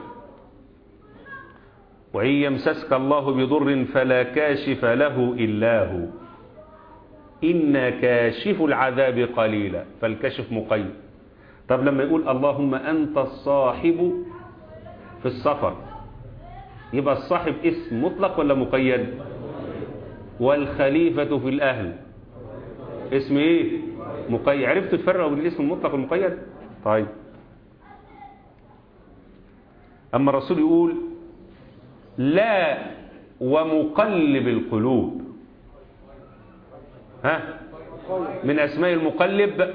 Speaker 2: وإن يمسسك الله بضر فلا كاشف له إلا هو إن كاشف العذاب قليلا فالكشف مقيد طب لما يقول اللهم أنت الصاحب في السفر يبقى الصاحب اسم مطلق ولا مقيد والخليفة في الأهل اسم ايه مقيد عرفت تفرقوا بين الاسم المطلق والمقيد طيب أما الرسول يقول لا ومقلب القلوب ها من أسماء المقلب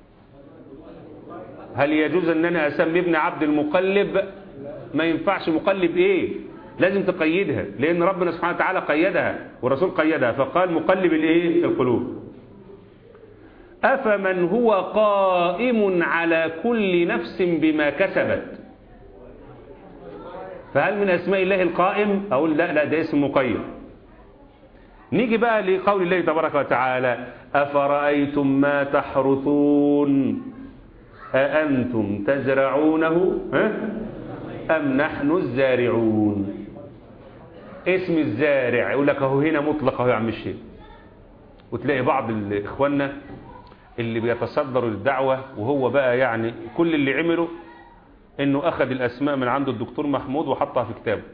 Speaker 2: هل يجوز أن أنا أسمي ابن عبد المقلب ما ينفعش مقلب ايه لازم تقيدها لان ربنا سبحانه وتعالى قيدها والرسول قيدها فقال مقلب الايه القلوب افمن هو قائم على كل نفس بما كسبت فهل من اسماء الله القائم اقول لا لا ده اسم مقيد نيجي بقى لقول الله تبارك وتعالى افرايتم ما تحرثون أأنتم تزرعونه ها أم نحن الزارعون اسم الزارع يقول لك اهو هنا مطلق اهو يا عم الشيخ وتلاقي بعض اخواننا اللي بيتصدروا للدعوة وهو بقى يعني كل اللي عمله انه اخذ الاسماء من عند الدكتور محمود وحطها في كتابه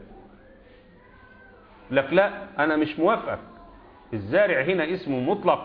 Speaker 2: لك لا انا مش موافقك الزارع هنا اسمه مطلق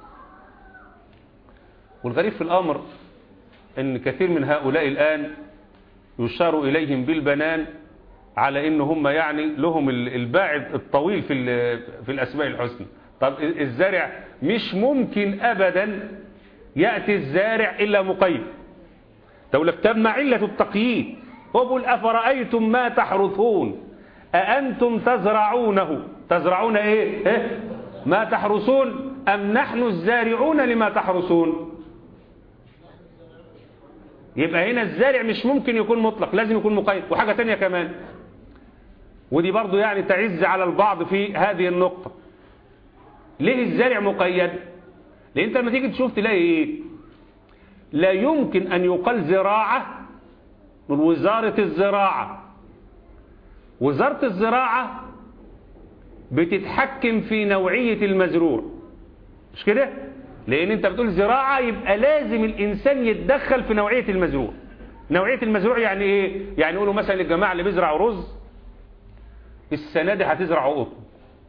Speaker 2: والغريب في الامر ان كثير من هؤلاء الان يشار إليهم بالبنان على إن هم يعني لهم الباعد الطويل في في الأسماء الحسنى طب الزارع مش ممكن أبدا يأتي الزارع إلا مقيد تقول لك تم علة التقييد هو بيقول أفرأيتم ما تحرثون أأنتم تزرعونه تزرعون إيه؟, إيه ما تحرثون أم نحن الزارعون لما تحرثون يبقى هنا الزارع مش ممكن يكون مطلق لازم يكون مقيد وحاجة تانية كمان ودي برضو يعني تعز على البعض في هذه النقطة ليه الزارع مقيد لان انت لما تيجي تشوف تلاقي ايه لا يمكن ان يقال زراعة من وزارة الزراعة وزارة الزراعة بتتحكم في نوعية المزروع مش كده لان انت بتقول زراعة يبقى لازم الانسان يتدخل في نوعية المزروع نوعية المزروع يعني ايه يعني يقولوا مثلا الجماعة اللي بيزرعوا رز السنة دي هتزرعوا قطن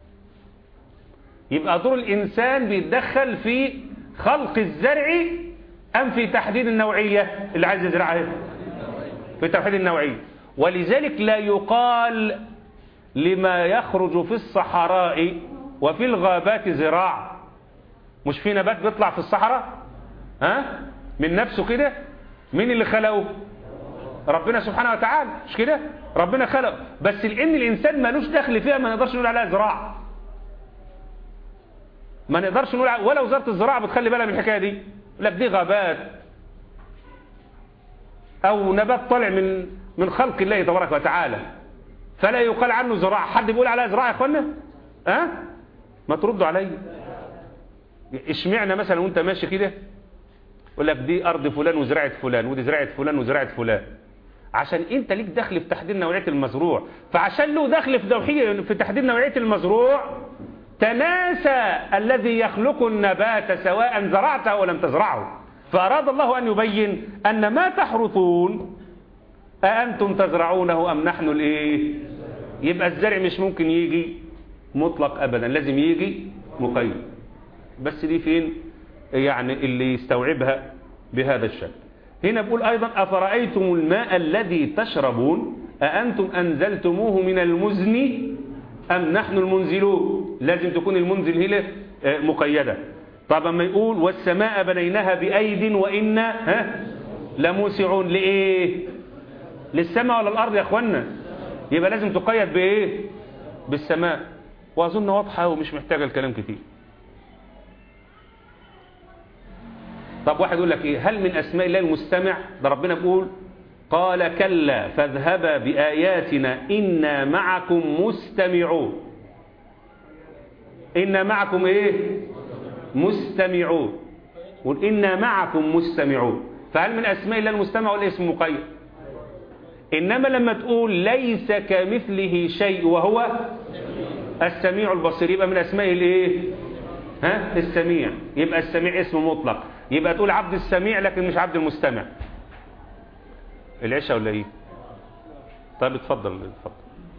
Speaker 2: يبقى دور الانسان بيتدخل في خلق الزرع ام في تحديد النوعية اللي عايز يزرعها في تحديد النوعية ولذلك لا يقال لما يخرج في الصحراء وفي الغابات زراعه مش في نبات بيطلع في الصحراء ها من نفسه كده مين اللي خلقه ربنا سبحانه وتعالى مش كده ربنا خلق بس لان الانسان ملوش دخل فيها ما نقدرش نقول عليها زراعه ما نقدرش نقول ع- ولا وزاره الزراعه بتخلي بالها من الحكايه دي يقول لك دي غابات او نبات طالع من من خلق الله تبارك وتعالى فلا يقال عنه زراعه حد بيقول عليها زراعه يا اخوانا ها أه؟ ما تردوا عليا اشمعنا مثلا وانت ماشي كده يقول لك دي ارض فلان وزراعه فلان ودي زراعه فلان وزراعه فلان عشان انت ليك دخل في تحديد نوعيه المزروع فعشان له دخل في توحيد في تحديد نوعيه المزروع تناسى الذي يخلق النبات سواء زرعته او لم تزرعه فاراد الله ان يبين ان ما تحرثون أأنتم تزرعونه أم نحن الإيه يبقى الزرع مش ممكن يجي مطلق أبدا لازم يجي مقيد بس دي فين يعني اللي يستوعبها بهذا الشكل هنا بقول أيضا أفرأيتم الماء الذي تشربون أأنتم أنزلتموه من المزن أم نحن المنزلون لازم تكون المنزل هنا آه، مقيدة طب اما يقول والسماء بنيناها بأيد وإنا ها لموسعون لإيه للسماء ولا الأرض يا أخوانا يبقى لازم تقيد بإيه بالسماء وأظن واضحة ومش محتاجة الكلام كتير طب واحد يقول لك إيه هل من أسماء الله المستمع ده ربنا بيقول قال كلا فاذهبا بآياتنا إنا معكم مستمعون إنا معكم إيه مستمعون قل إنا معكم مستمعون فهل من أسماء الله المستمع ولا اسم مقيد إنما لما تقول ليس كمثله شيء وهو السميع البصير يبقى من أسماء الإيه ها السميع يبقى السميع اسم مطلق يبقى تقول عبد السميع لكن مش عبد المستمع العشاء ولا ايه طيب اتفضل اتفضل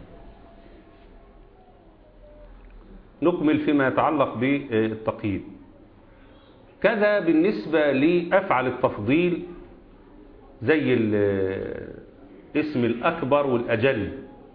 Speaker 2: نكمل فيما يتعلق بالتقييد كذا بالنسبة لأفعل التفضيل زي الاسم الأكبر والأجل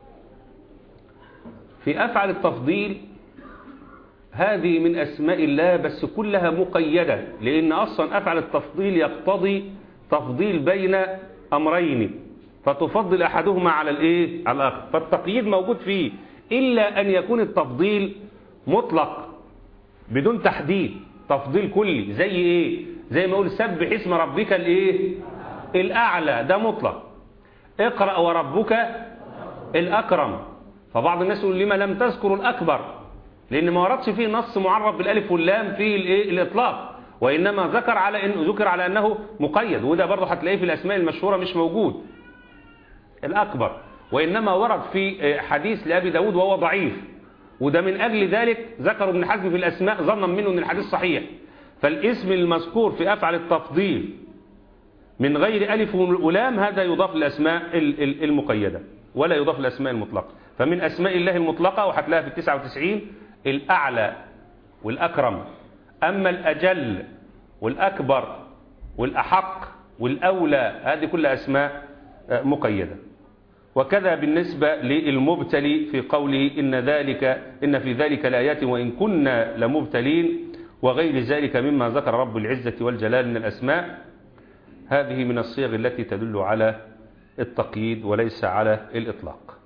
Speaker 2: في أفعل التفضيل هذه من أسماء الله بس كلها مقيدة لأن أصلا أفعل التفضيل يقتضي تفضيل بين أمرين فتفضل أحدهما على الإيه؟ على الآخر فالتقييد موجود فيه إلا أن يكون التفضيل مطلق بدون تحديد تفضيل كلي زي إيه؟ زي ما يقول سبح اسم ربك الإيه؟ الأعلى ده مطلق اقرأ وربك الأكرم فبعض الناس يقول لما لم تذكر الأكبر لأن ما وردش فيه نص معرب بالألف واللام في الإيه؟ الإطلاق وإنما ذكر على إن ذكر على أنه مقيد وده برضه هتلاقيه في الأسماء المشهورة مش موجود الأكبر وإنما ورد في حديث لأبي داود وهو ضعيف وده من أجل ذلك ذكر ابن حزم في الأسماء ظنا منه أن الحديث صحيح فالاسم المذكور في أفعل التفضيل من غير ألف ولام هذا يضاف للأسماء المقيدة ولا يضاف للأسماء المطلقة فمن أسماء الله المطلقة وهتلاقيها في التسعة وتسعين الأعلى والأكرم أما الأجل والأكبر والأحق والأولى هذه كلها أسماء مقيدة وكذا بالنسبة للمبتلي في قوله إن ذلك إن في ذلك الآيات وإن كنا لمبتلين وغير ذلك مما ذكر رب العزة والجلال من الأسماء هذه من الصيغ التي تدل على التقييد وليس على الإطلاق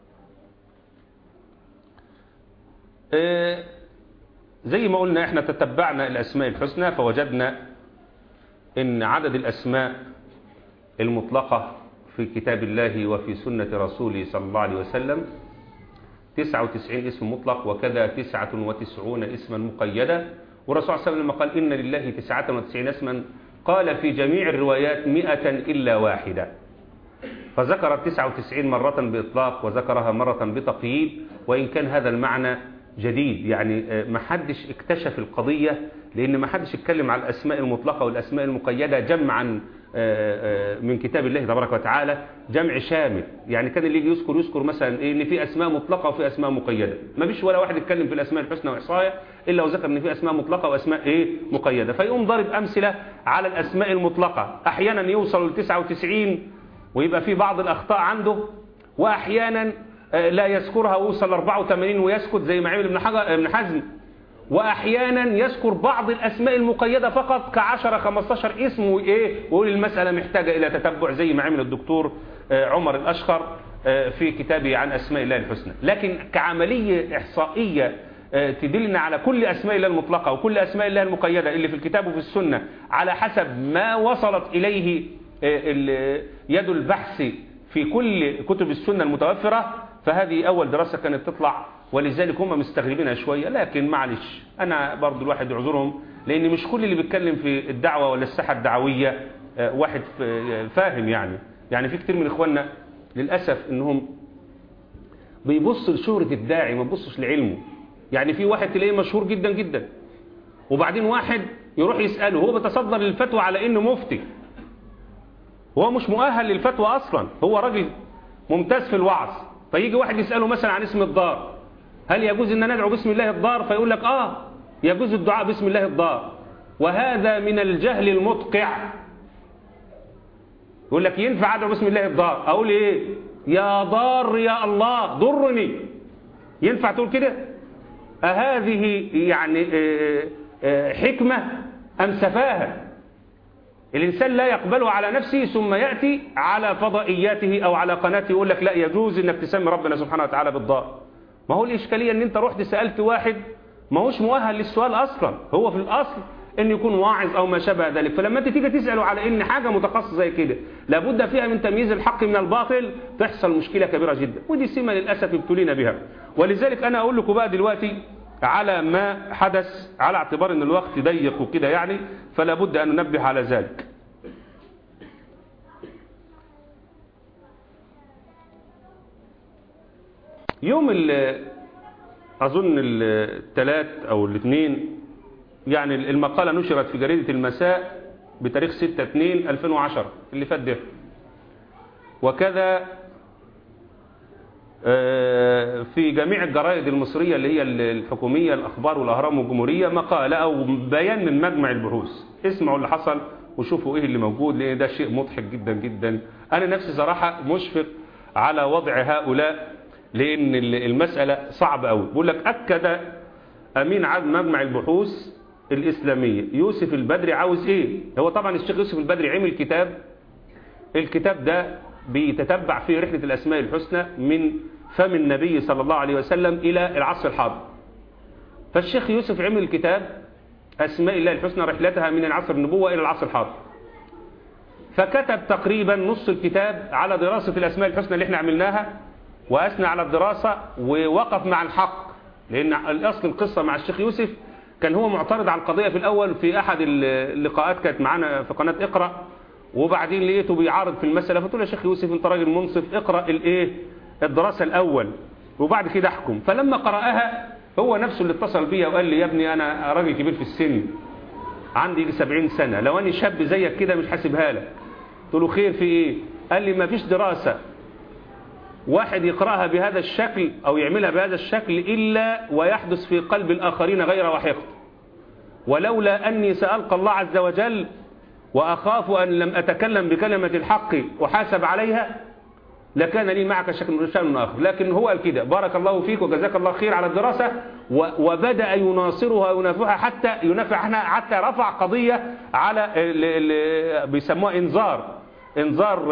Speaker 2: زي ما قلنا احنا تتبعنا الأسماء الحسنى فوجدنا ان عدد الأسماء المطلقة في كتاب الله وفي سنة رسوله صلى الله عليه وسلم 99 اسم مطلق وكذا 99 اسما مقيدا والرسول صلى الله عليه وسلم قال إن لله 99 اسما قال في جميع الروايات 100 إلا واحدة فذكر 99 مرة بإطلاق وذكرها مرة بتقييد وإن كان هذا المعنى جديد يعني ما حدش اكتشف القضية لأن ما حدش اتكلم على الأسماء المطلقة والأسماء المقيدة جمعا من كتاب الله تبارك وتعالى جمع شامل يعني كان اللي يجي يذكر يذكر مثلا إيه ان في اسماء مطلقه وفي اسماء مقيده ما فيش ولا واحد يتكلم في الاسماء الحسنى واحصائها الا وذكر ان في اسماء مطلقه واسماء ايه مقيده فيقوم ضارب امثله على الاسماء المطلقه احيانا يوصل ل 99 ويبقى في بعض الاخطاء عنده واحيانا لا يذكرها ويوصل ل 84 ويسكت زي ما عمل ابن حجر ابن حزم وأحيانا يذكر بعض الأسماء المقيدة فقط كعشرة خمستاشر اسم وإيه ويقول المسألة محتاجة إلى تتبع زي ما عمل الدكتور عمر الأشقر في كتابه عن أسماء الله الحسنى لكن كعملية إحصائية تدلنا على كل أسماء الله المطلقة وكل أسماء الله المقيدة اللي في الكتاب وفي السنة على حسب ما وصلت إليه يد البحث في كل كتب السنة المتوفرة فهذه أول دراسة كانت تطلع ولذلك هم مستغربينها شوية لكن معلش أنا برضو الواحد يعذرهم لأن مش كل اللي بيتكلم في الدعوة ولا الساحة الدعوية واحد فاهم يعني يعني في كتير من إخواننا للأسف إنهم بيبص لشهرة الداعي ما بيبصش لعلمه يعني في واحد تلاقيه مشهور جدا جدا وبعدين واحد يروح يسأله هو بيتصدر للفتوى على إنه مفتي هو مش مؤهل للفتوى أصلا هو راجل ممتاز في الوعظ فيجي واحد يسأله مثلا عن اسم الدار هل يجوز أن ندعو باسم الله الضار فيقول لك آه يجوز الدعاء باسم الله الضار وهذا من الجهل المدقع يقول لك ينفع أدعو باسم الله الضار أقول إيه يا ضار يا الله ضرني ينفع تقول كده أهذه يعني حكمة أم سفاهة الإنسان لا يقبله على نفسه ثم يأتي على فضائياته أو على قناته يقول لك لا يجوز أنك تسمي ربنا سبحانه وتعالى بالضار ما هو الإشكالية أن أنت رحت سألت واحد ما هوش مؤهل للسؤال أصلا هو في الأصل أن يكون واعظ أو ما شابه ذلك فلما أنت تيجي تسأله على أن حاجة متخصصة زي كده لابد فيها من تمييز الحق من الباطل تحصل مشكلة كبيرة جدا ودي سمة للأسف ابتلينا بها ولذلك أنا أقول لكم بقى دلوقتي على ما حدث على اعتبار أن الوقت ضيق وكده يعني فلا بد أن ننبه على ذلك يوم أظن الثلاث أو الاثنين يعني المقالة نشرت في جريدة المساء بتاريخ 6/2/2010 اللي فات ده وكذا في جميع الجرائد المصرية اللي هي الحكومية الأخبار والأهرام والجمهورية مقالة أو بيان من مجمع البحوث اسمعوا اللي حصل وشوفوا إيه اللي موجود لأن ده شيء مضحك جدا جدا أنا نفسي صراحة مشفق على وضع هؤلاء لأن المسألة صعبة أوي بقول لك أكد أمين عام مجمع البحوث الإسلامية يوسف البدري عاوز إيه هو طبعا الشيخ يوسف البدري عمل كتاب الكتاب ده بيتتبع فيه رحلة الأسماء الحسنى من فم النبي صلى الله عليه وسلم إلى العصر الحاضر فالشيخ يوسف عمل كتاب أسماء الله الحسنى رحلتها من العصر النبوة إلى العصر الحاضر فكتب تقريبا نص الكتاب على دراسة الأسماء الحسنى اللي احنا عملناها وأثنى على الدراسة ووقف مع الحق لأن الأصل القصة مع الشيخ يوسف كان هو معترض على القضية في الأول في أحد اللقاءات كانت معانا في قناة اقرأ وبعدين لقيته بيعارض في المسألة فقلت له يا شيخ يوسف انت راجل منصف اقرأ الايه الدراسة الأول وبعد كده احكم فلما قرأها هو نفسه اللي اتصل بيا وقال لي يا ابني أنا راجل كبير في السن عندي يجي 70 سنة لو أنا شاب زيك كده مش حاسبها لك قلت له خير في ايه قال لي ما فيش دراسة واحد يقرأها بهذا الشكل أو يعملها بهذا الشكل إلا ويحدث في قلب الآخرين غير وحقد ولولا أني سألقى الله عز وجل وأخاف أن لم أتكلم بكلمة الحق وحاسب عليها لكان لي معك شأن آخر لكن هو قال كده بارك الله فيك وجزاك الله خير على الدراسة وبدأ يناصرها وينافعها حتى ينافعها حتى رفع قضية على بيسموها إنذار إنذار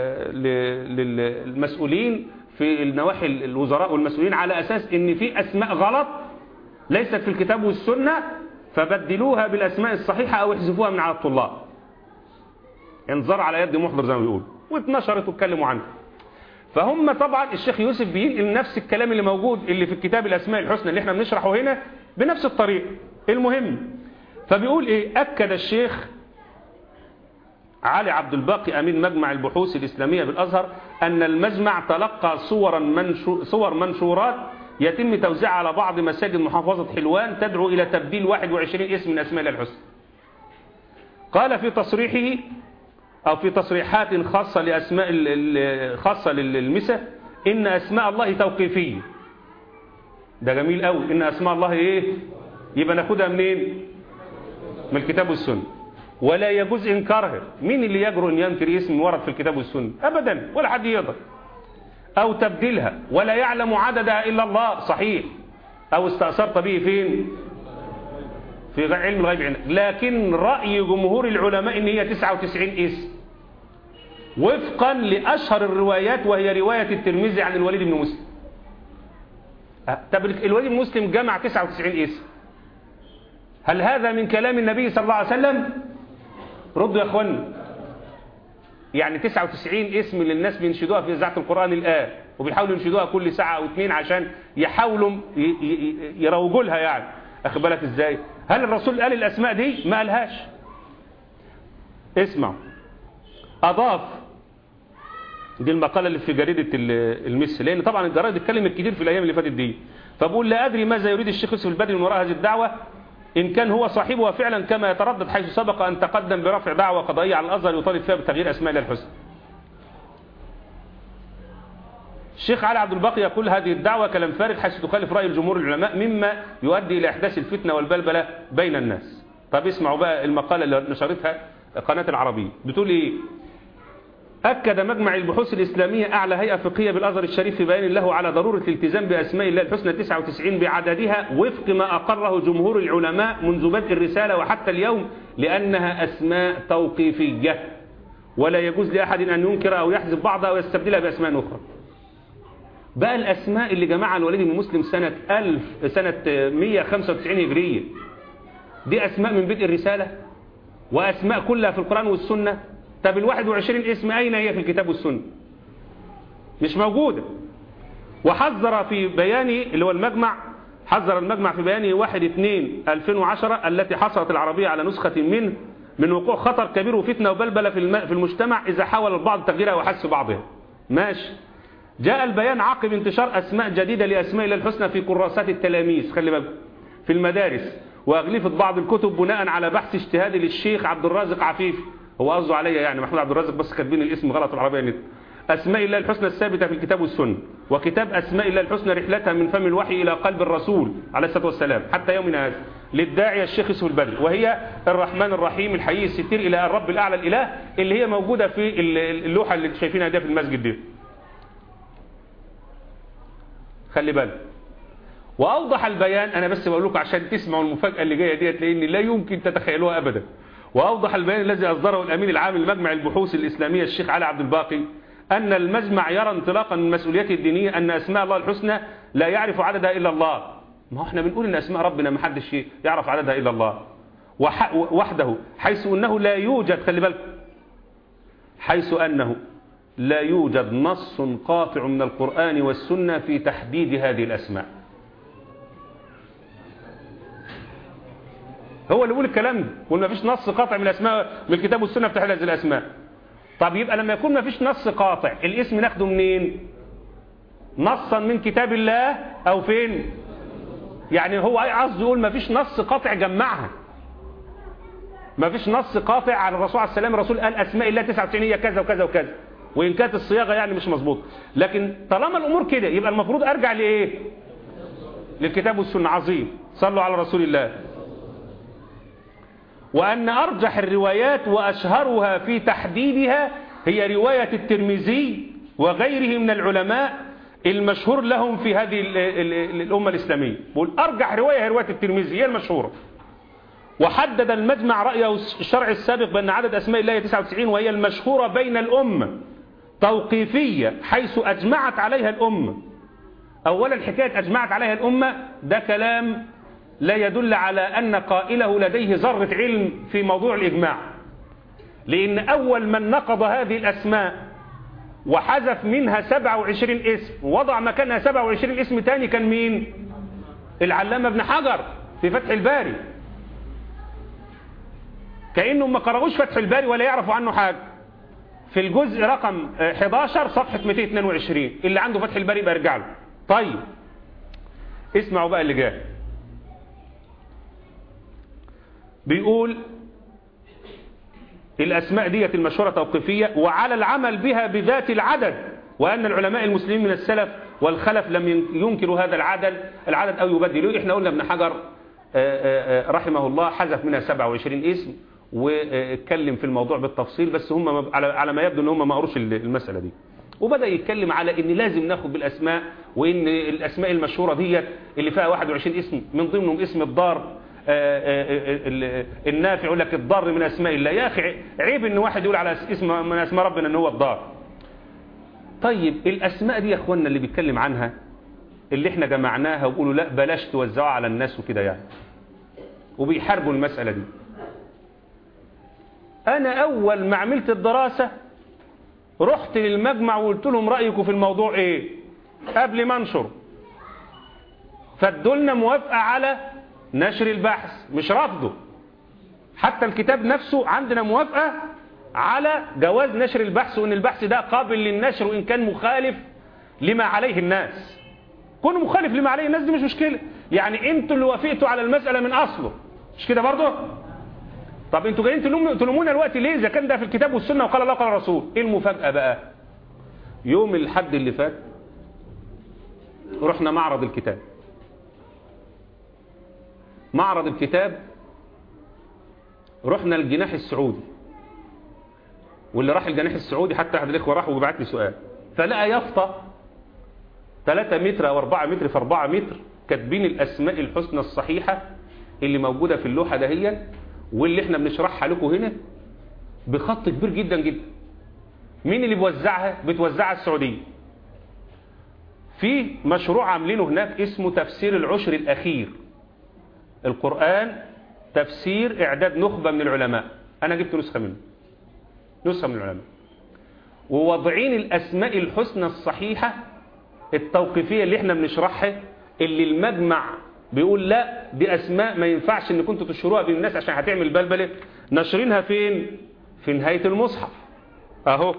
Speaker 2: للمسؤولين في النواحي الوزراء والمسؤولين على أساس إن في أسماء غلط ليست في الكتاب والسنة فبدلوها بالأسماء الصحيحة أو احذفوها من على الطلاب انظر على يد محضر زي ما بيقول واتنشرت واتكلموا عنها فهم طبعا الشيخ يوسف بينقل نفس الكلام اللي موجود اللي في الكتاب الأسماء الحسنى اللي احنا بنشرحه هنا بنفس الطريقة المهم فبيقول ايه أكد الشيخ علي عبد الباقي أمين مجمع البحوث الإسلامية بالأزهر أن المجمع تلقى صورا منشو صور منشورات يتم توزيعها على بعض مساجد محافظة حلوان تدعو إلى تبديل 21 اسم من أسماء الله الحسنى قال في تصريحه أو في تصريحات خاصة لأسماء خاصة للمسة إن أسماء الله توقيفية ده جميل قوي إن أسماء الله إيه يبقى ناخدها منين من الكتاب والسنة ولا يجوز إنكارها مين اللي يجرؤ أن ينكر اسم ورد في الكتاب والسنة أبدا ولا حد يقدر أو تبديلها ولا يعلم عددها إلا الله صحيح أو استأثرت به فين في غ- علم الغيب عندك لكن رأي جمهور العلماء ان هي 99 اسم وفقا لأشهر الروايات وهي رواية الترمذي عن الوليد بن مسلم أه، طب الوليد بن مسلم جمع 99 اسم هل هذا من كلام النبي صلى الله عليه وسلم ردوا يا اخوانا يعني 99 اسم اللي الناس بينشدوها في إذاعة القرآن الآن وبيحاولوا ينشدوها كل ساعة أو اتنين عشان يحاولوا ي- ي- يروجوا لها يعني أخد بالك إزاي هل الرسول قال الأسماء دي ما قالهاش اسمع أضاف دي المقالة اللي في جريدة ال- المس لأن طبعا الجرائد اتكلمت كتير في الأيام اللي فاتت دي فبقول لا أدري ماذا يريد الشيخ يوسف البدري من وراء هذه الدعوة إن كان هو صاحبها فعلا كما يتردد حيث سبق أن تقدم برفع دعوة قضائية على الأزهر يطالب فيها بتغيير أسماء الله الحسنى الشيخ علي عبد الباقي يقول هذه الدعوة كلام فارغ حيث تخالف رأي الجمهور العلماء مما يؤدي إلى إحداث الفتنة والبلبلة بين الناس طب اسمعوا بقى المقالة اللي نشرتها قناة العربية بتقول إيه أكد مجمع البحوث الإسلامية أعلى هيئة فقهية بالأزهر الشريف في بيان له على ضرورة الالتزام بأسماء الله الحسنى 99 بعددها وفق ما أقره جمهور العلماء منذ بدء الرسالة وحتى اليوم لأنها أسماء توقيفية ولا يجوز لأحد أن ينكر أو يحذف بعضها ويستبدلها بأسماء أخرى بقى الأسماء اللي جمعها الوليد بن مسلم سنة 1000 سنة 195 هجرية دي أسماء من بدء الرسالة وأسماء كلها في القرآن والسنة طب ال 21 اسم أين هي في الكتاب والسنة مش موجودة وحذر في بيانه اللي هو المجمع حذر المجمع في بيانه 1 2 2010 التي حصلت العربية على نسخة منه من وقوع خطر كبير وفتنة وبلبلة في الم- في المجتمع إذا حاول البعض تغييرها وحث بعضها ماشي جاء البيان عقب انتشار أسماء جديدة لأسماء الله الحسنى في كراسات التلاميذ خلي بالك في المدارس وأغلفة بعض الكتب بناء على بحث اجتهادي للشيخ عبد الرازق عفيف هو قصده عليا يعني محمود عبد الرازق بس كاتبين الاسم غلط في العربية نت أسماء الله الحسنى الثابتة في الكتاب والسنة وكتاب أسماء الله الحسنى رحلتها من فم الوحي إلى قلب الرسول عليه الصلاة والسلام حتى يومنا هذا للداعية الشيخ يوسف البدري وهي الرحمن الرحيم الحي الستير إلى الرب الأعلى الإله اللي هي موجودة في اللوحة اللي شايفينها دي في المسجد دي خلي بالك وأوضح البيان أنا بس بقول لكم عشان تسمعوا المفاجأة اللي جاية ديت لأن لا يمكن تتخيلوها أبدا وأوضح البيان الذي أصدره الأمين العام لمجمع البحوث الإسلامية الشيخ علي عبد الباقي أن المجمع يرى انطلاقا من مسؤوليته الدينية أن أسماء الله الحسنى لا يعرف عددها إلا الله ما هو احنا بنقول أن أسماء ربنا ما حدش يعرف عددها إلا الله وح- وحده حيث أنه لا يوجد خلي بالك حيث أنه لا يوجد نص قاطع من القرآن والسنة في تحديد هذه الأسماء هو اللي بيقول الكلام ده يقول ما فيش نص قاطع من الأسماء من الكتاب والسنة في تحديد هذه الأسماء طب يبقى لما يكون ما فيش نص قاطع الاسم ناخده منين نصا من كتاب الله أو فين يعني هو قصده يقول ما فيش نص قاطع جمعها ما فيش نص قاطع على الرسول عليه السلام الرسول قال أسماء الله 99 هي كذا وكذا وكذا وإن كانت الصياغة يعني مش مظبوطه لكن طالما الأمور كده يبقى المفروض أرجع لإيه للكتاب والسنة عظيم صلوا على رسول الله وأن أرجح الروايات وأشهرها في تحديدها هي رواية الترمذي وغيره من العلماء المشهور لهم في هذه ال ال ال الأمة الإسلامية بقول أرجح رواية هي رواية الترمذي هي المشهورة وحدد المجمع رأيه الشرعي السابق بأن عدد أسماء الله 99 وهي المشهورة بين الأمة توقيفية حيث أجمعت عليها الأمة أولا حكاية أجمعت عليها الأمة ده كلام لا يدل على أن قائله لديه ذرة علم في موضوع الإجماع لأن أول من نقض هذه الأسماء وحذف منها 27 اسم ووضع مكانها 27 اسم تاني كان مين العلامة ابن حجر في فتح الباري كأنهم ما قرأوش فتح الباري ولا يعرفوا عنه حاجة في الجزء رقم 11 صفحة 222 اللي عنده فتح الباري يبقى يرجع له طيب اسمعوا بقى اللي جاي بيقول الأسماء ديت المشهورة توقيفية وعلى العمل بها بذات العدد وأن العلماء المسلمين من السلف والخلف لم ينكروا هذا العدد العدد أو يبدلوه إحنا قلنا ابن حجر رحمه الله حذف منها 27 اسم واتكلم في الموضوع بالتفصيل بس هم على ما يبدو ان هم ما قروش المسألة دي وبدأ يتكلم على ان لازم ناخد بالاسماء وان الاسماء المشهورة ديت اللي فيها 21 اسم من ضمنهم اسم الدار النافع يقول لك الضار من اسماء الله يا اخي عيب ان واحد يقول على اسم من اسماء ربنا ان هو الضار طيب الاسماء دي يا اخوانا اللي بيتكلم عنها اللي احنا جمعناها وقولوا لا بلاش توزعوها على الناس وكده يعني وبيحاربوا المسألة دي انا اول ما عملت الدراسة رحت للمجمع وقلت لهم رأيكم في الموضوع ايه قبل ما انشر فادولنا موافقة على نشر البحث مش رفضه حتى الكتاب نفسه عندنا موافقة على جواز نشر البحث وان البحث ده قابل للنشر وان كان مخالف لما عليه الناس كونه مخالف لما عليه الناس دي مش مشكلة يعني انتوا اللي وافقتوا على المسألة من اصله مش كده برضه طب انتوا جايين تلومون تلومونا الوقت ليه اذا كان ده في الكتاب والسنة وقال الله قال الرسول ايه المفاجأة بقى يوم الحد اللي فات رحنا معرض الكتاب معرض الكتاب رحنا الجناح السعودي واللي راح الجناح السعودي حتى احد الاخوه راح وبعت لي سؤال فلقى يافطه 3 متر او 4 متر في 4 متر كاتبين الاسماء الحسنى الصحيحه اللي موجوده في اللوحه دهيا واللي احنا بنشرحها لكم هنا بخط كبير جدا جدا مين اللي بيوزعها بتوزعها السعوديه في مشروع عاملينه هناك اسمه تفسير العشر الاخير القرآن تفسير إعداد نخبة من العلماء أنا جبت نسخة منه نسخة من العلماء ووضعين الأسماء الحسنى الصحيحة التوقيفية اللي احنا بنشرحها اللي المجمع بيقول لا دي أسماء ما ينفعش ان كنتوا تشروها بين الناس عشان هتعمل بلبلة نشرينها فين في نهاية المصحف اهو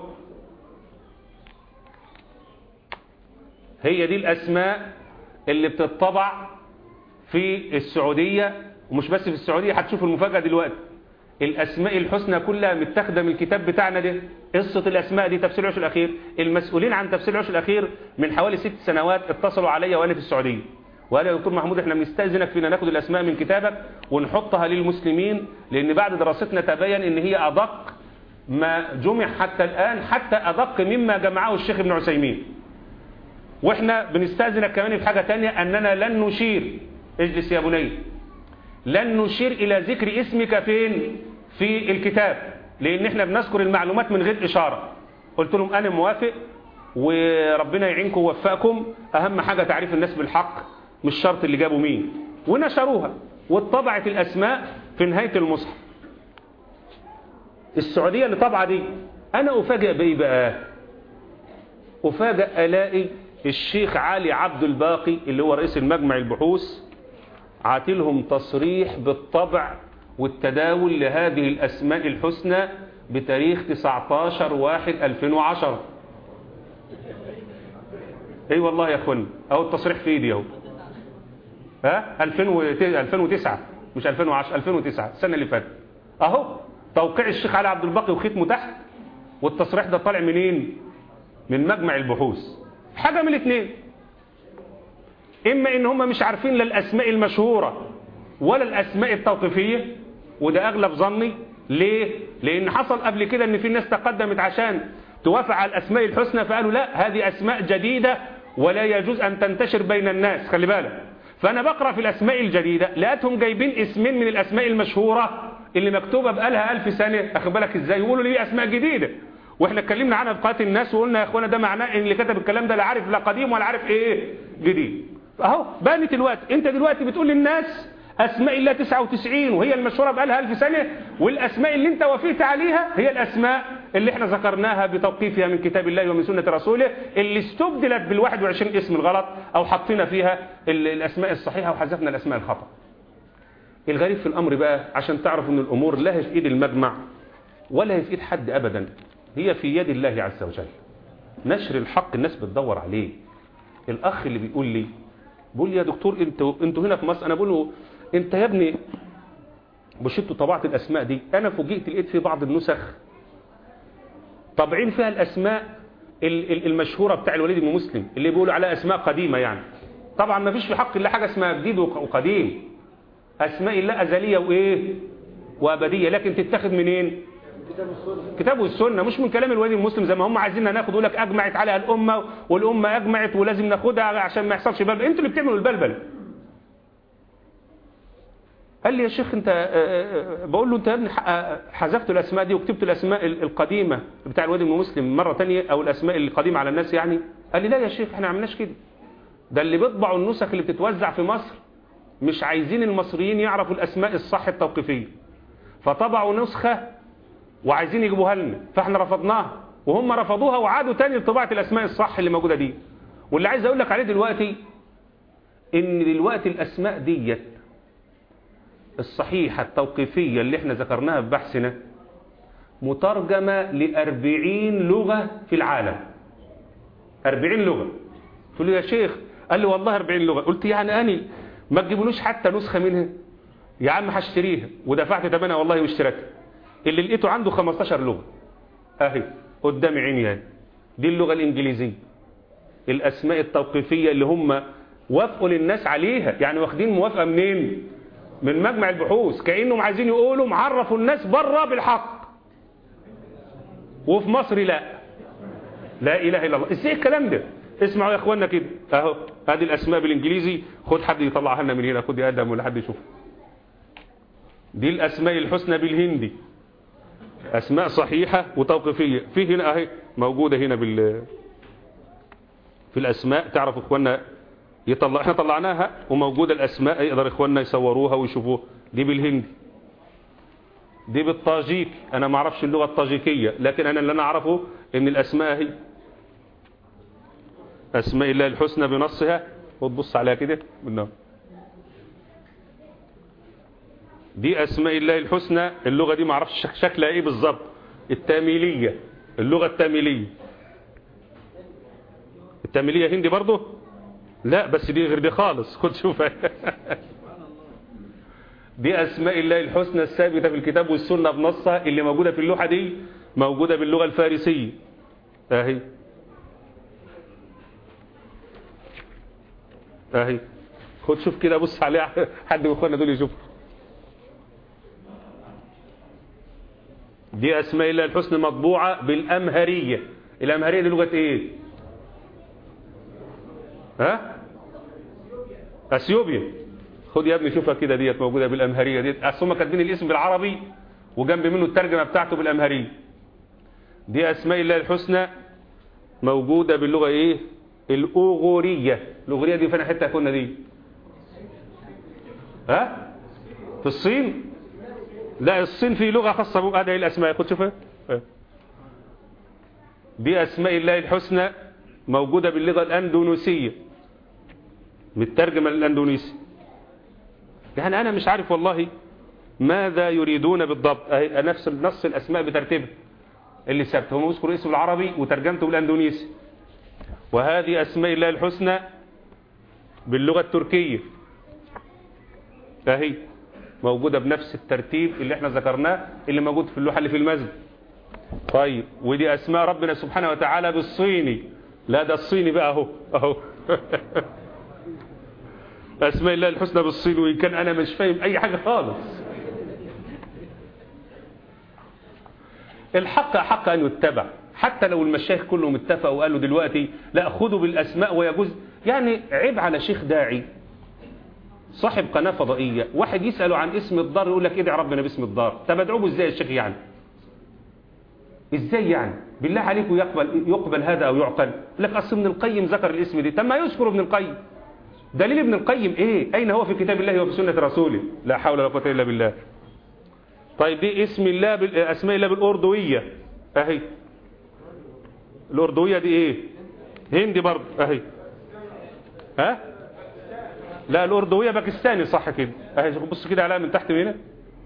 Speaker 2: هي دي الأسماء اللي بتطبع في السعودية ومش بس في السعودية هتشوف المفاجأة دلوقتي الأسماء الحسنى كلها متاخده من الكتاب بتاعنا ده قصة الأسماء دي تفسير العشر الأخير المسؤولين عن تفسير العشر الأخير من حوالي ست سنوات اتصلوا عليا وأنا في السعودية وقال يا دكتور محمود احنا بنستأذنك فينا ناخد الأسماء من كتابك ونحطها للمسلمين لأن بعد دراستنا تبين إن هي أدق ما جمع حتى الآن حتى أدق مما جمعه الشيخ ابن عثيمين واحنا بنستأذنك كمان في حاجة تانية أننا لن نشير اجلس يا بني لن نشير إلى ذكر اسمك فين في الكتاب لأن احنا بنذكر المعلومات من غير إشارة قلت لهم أنا موافق وربنا يعينكم ووفقكم أهم حاجة تعريف الناس بالحق مش شرط اللي جابوا مين ونشروها واتطبعت الأسماء في نهاية المصحف السعودية اللي طبعة دي أنا أفاجئ بإيه بقى أفاجئ ألاقي الشيخ علي عبد الباقي اللي هو رئيس المجمع البحوث عاتلهم تصريح بالطبع والتداول لهذه الأسماء الحسنى بتاريخ 19 واحد 2010 اي والله يا اخوان اهو التصريح في ايدي اهو ها 2009 مش 2010 2009 السنه اللي فاتت اهو توقيع الشيخ علي عبد الباقي وختمه تحت والتصريح ده طالع منين من مجمع البحوث حاجه من الاثنين اما ان هم مش عارفين لا الاسماء المشهوره ولا الاسماء التوقيفيه وده اغلب ظني ليه لان حصل قبل كده ان في ناس تقدمت عشان توافق على الاسماء الحسنى فقالوا لا هذه اسماء جديده ولا يجوز ان تنتشر بين الناس خلي بالك فانا بقرا في الاسماء الجديده لقيتهم جايبين اسمين من الاسماء المشهوره اللي مكتوبه بقالها ألف سنه اخد بالك ازاي يقولوا لي اسماء جديده واحنا اتكلمنا عنها في قناه الناس وقلنا يا اخوانا ده معناه ان اللي كتب الكلام ده لا عارف لا قديم ولا عارف ايه جديد اهو بانت الوقت انت دلوقتي بتقول للناس اسماء الله 99 وهي المشهوره بقالها ألف سنه والاسماء اللي انت وافقت عليها هي الاسماء اللي احنا ذكرناها بتوقيفها من كتاب الله ومن سنه رسوله اللي استبدلت بال 21 اسم الغلط او حطينا فيها الاسماء الصحيحه وحذفنا الاسماء الخطا الغريب في الامر بقى عشان تعرف ان الامور لا هي في ايد المجمع ولا هي في ايد حد ابدا هي في يد الله عز وجل نشر الحق الناس بتدور عليه الاخ اللي بيقول لي بيقول لي يا دكتور انتوا انتوا هنا في مصر انا بقول له انت يا ابني مش انتوا طبعت الاسماء دي انا فوجئت لقيت في بعض النسخ طابعين فيها الاسماء المشهوره بتاع الوليد بن مسلم اللي بيقولوا عليها اسماء قديمه يعني طبعا ما فيش في حق الله حاجه اسمها جديد وقديم اسماء الله ازليه وايه وابديه لكن تتاخد منين كتاب والسنة مش من كلام الوليد المسلم زي ما هم عايزيننا ناخد يقول لك اجمعت عليها الامه والامه اجمعت ولازم ناخدها عشان ما يحصلش بلبل انتوا اللي بتعملوا البلبل قال لي يا شيخ انت آه، آه، بقول له انت يا ابني ح- آه، حذفت الاسماء دي وكتبت الاسماء ال- القديمه بتاع الوادي بن مسلم مره تانية او الاسماء القديمه على الناس يعني قال لي لا يا شيخ احنا ما عملناش كده ده اللي بيطبعوا النسخ اللي بتتوزع في مصر مش عايزين المصريين يعرفوا الاسماء الصح التوقيفيه فطبعوا نسخه وعايزين يجيبوها لنا فاحنا رفضناها وهم رفضوها وعادوا تاني لطباعه الاسماء الصح اللي موجوده دي واللي عايز اقول لك عليه دلوقتي ان دلوقتي الاسماء ديت الصحيحة التوقيفية اللي احنا ذكرناها في بحثنا مترجمة لأربعين لغة في العالم أربعين لغة قلت له يا شيخ قال لي والله أربعين لغة قلت يعني أني ما تجيبولوش حتى نسخة منها يا عم هشتريها ودفعت ثمنها والله واشتريتها اللي لقيته عنده 15 لغة اهي قدامي عيني اهي دي اللغة الإنجليزية الأسماء التوقيفية اللي هم وافقوا للناس عليها يعني واخدين موافقة منين من مجمع البحوث كأنهم عايزين يقولوا معرفوا الناس بره بالحق وفي مصر لا لا إله إلا الله ازاي الكلام ده اسمعوا يا اخوانا كده اهو ادي الاسماء بالانجليزي خد حد يطلعها لنا من هنا خد يا ادم ولا حد يشوف دي الاسماء الحسنى بالهندي اسماء صحيحة وتوقيفية في هنا اهي موجودة هنا بال في الاسماء تعرف اخوانا يطلع احنا طلعناها وموجودة الاسماء يقدر اخواننا يصوروها ويشوفوها دي بالهندي دي بالطاجيك انا ما اعرفش اللغة الطاجيكية لكن انا اللي انا اعرفه ان الاسماء هي اسماء الله الحسنى بنصها وتبص عليها كده بالنوم دي اسماء الله الحسنى اللغة دي ما اعرفش شك- شكلها ايه بالظبط التاميلية اللغة التاميلية التاميلية هندي برضه لا بس دي غير دي خالص خد شوف دي أسماء الله الحسنى الثابتة في الكتاب والسنة بنصها اللي موجودة في اللوحة دي موجودة باللغة الفارسية اهي اهي خد شوف كده بص عليها حد من اخواننا دول يشوف دي أسماء الله الحسنى مطبوعة بالأمهرية الأمهرية دي لغة ايه ها اثيوبيا خد يا ابني شوفها كده ديت موجوده بالامهريه ديت اصل هم كاتبين الاسم بالعربي وجنب منه الترجمه بتاعته بالامهريه دي اسماء الله الحسنى موجوده باللغه ايه الاوغوريه الاوغوريه دي فين حته كنا دي ها في الصين لا الصين في لغه خاصه بهذه الاسماء خد شوفها ها. دي اسماء الله الحسنى موجودة باللغة الأندونيسية مترجمة للأندونيسي يعني أنا مش عارف والله ماذا يريدون بالضبط أهي نفس نص الأسماء بترتيبها اللي ثابت هم يذكروا اسم العربي وترجمته بالأندونيسي وهذه أسماء الله الحسنى باللغة التركية أهي موجودة بنفس الترتيب اللي احنا ذكرناه اللي موجود في اللوحة اللي في المسجد طيب ودي أسماء ربنا سبحانه وتعالى بالصيني لا ده الصيني بقى اهو اهو اسماء الله الحسنى بالصين وان كان انا مش فاهم اي حاجه خالص الحق حق ان يتبع حتى لو المشايخ كلهم اتفقوا وقالوا دلوقتي لا خذوا بالاسماء ويجوز يعني عيب على شيخ داعي صاحب قناه فضائيه واحد يساله عن اسم الدار يقول لك ادعي ربنا باسم الدار طب ادعوه ازاي يا شيخ يعني ازاي يعني بالله عليكم يقبل يقبل هذا او يعقل يقول لك اصل ابن القيم ذكر الاسم دي طب ما يذكر ابن القيم دليل ابن القيم ايه اين هو في كتاب الله وفي سنه رسوله لا حول ولا قوه الا بالله طيب دي اسم الله بال... اسماء الله بالاردويه اهي الاردويه دي ايه هندي برضه اهي ها لا الاردويه باكستاني صح كده اهي بص كده عليها من تحت هنا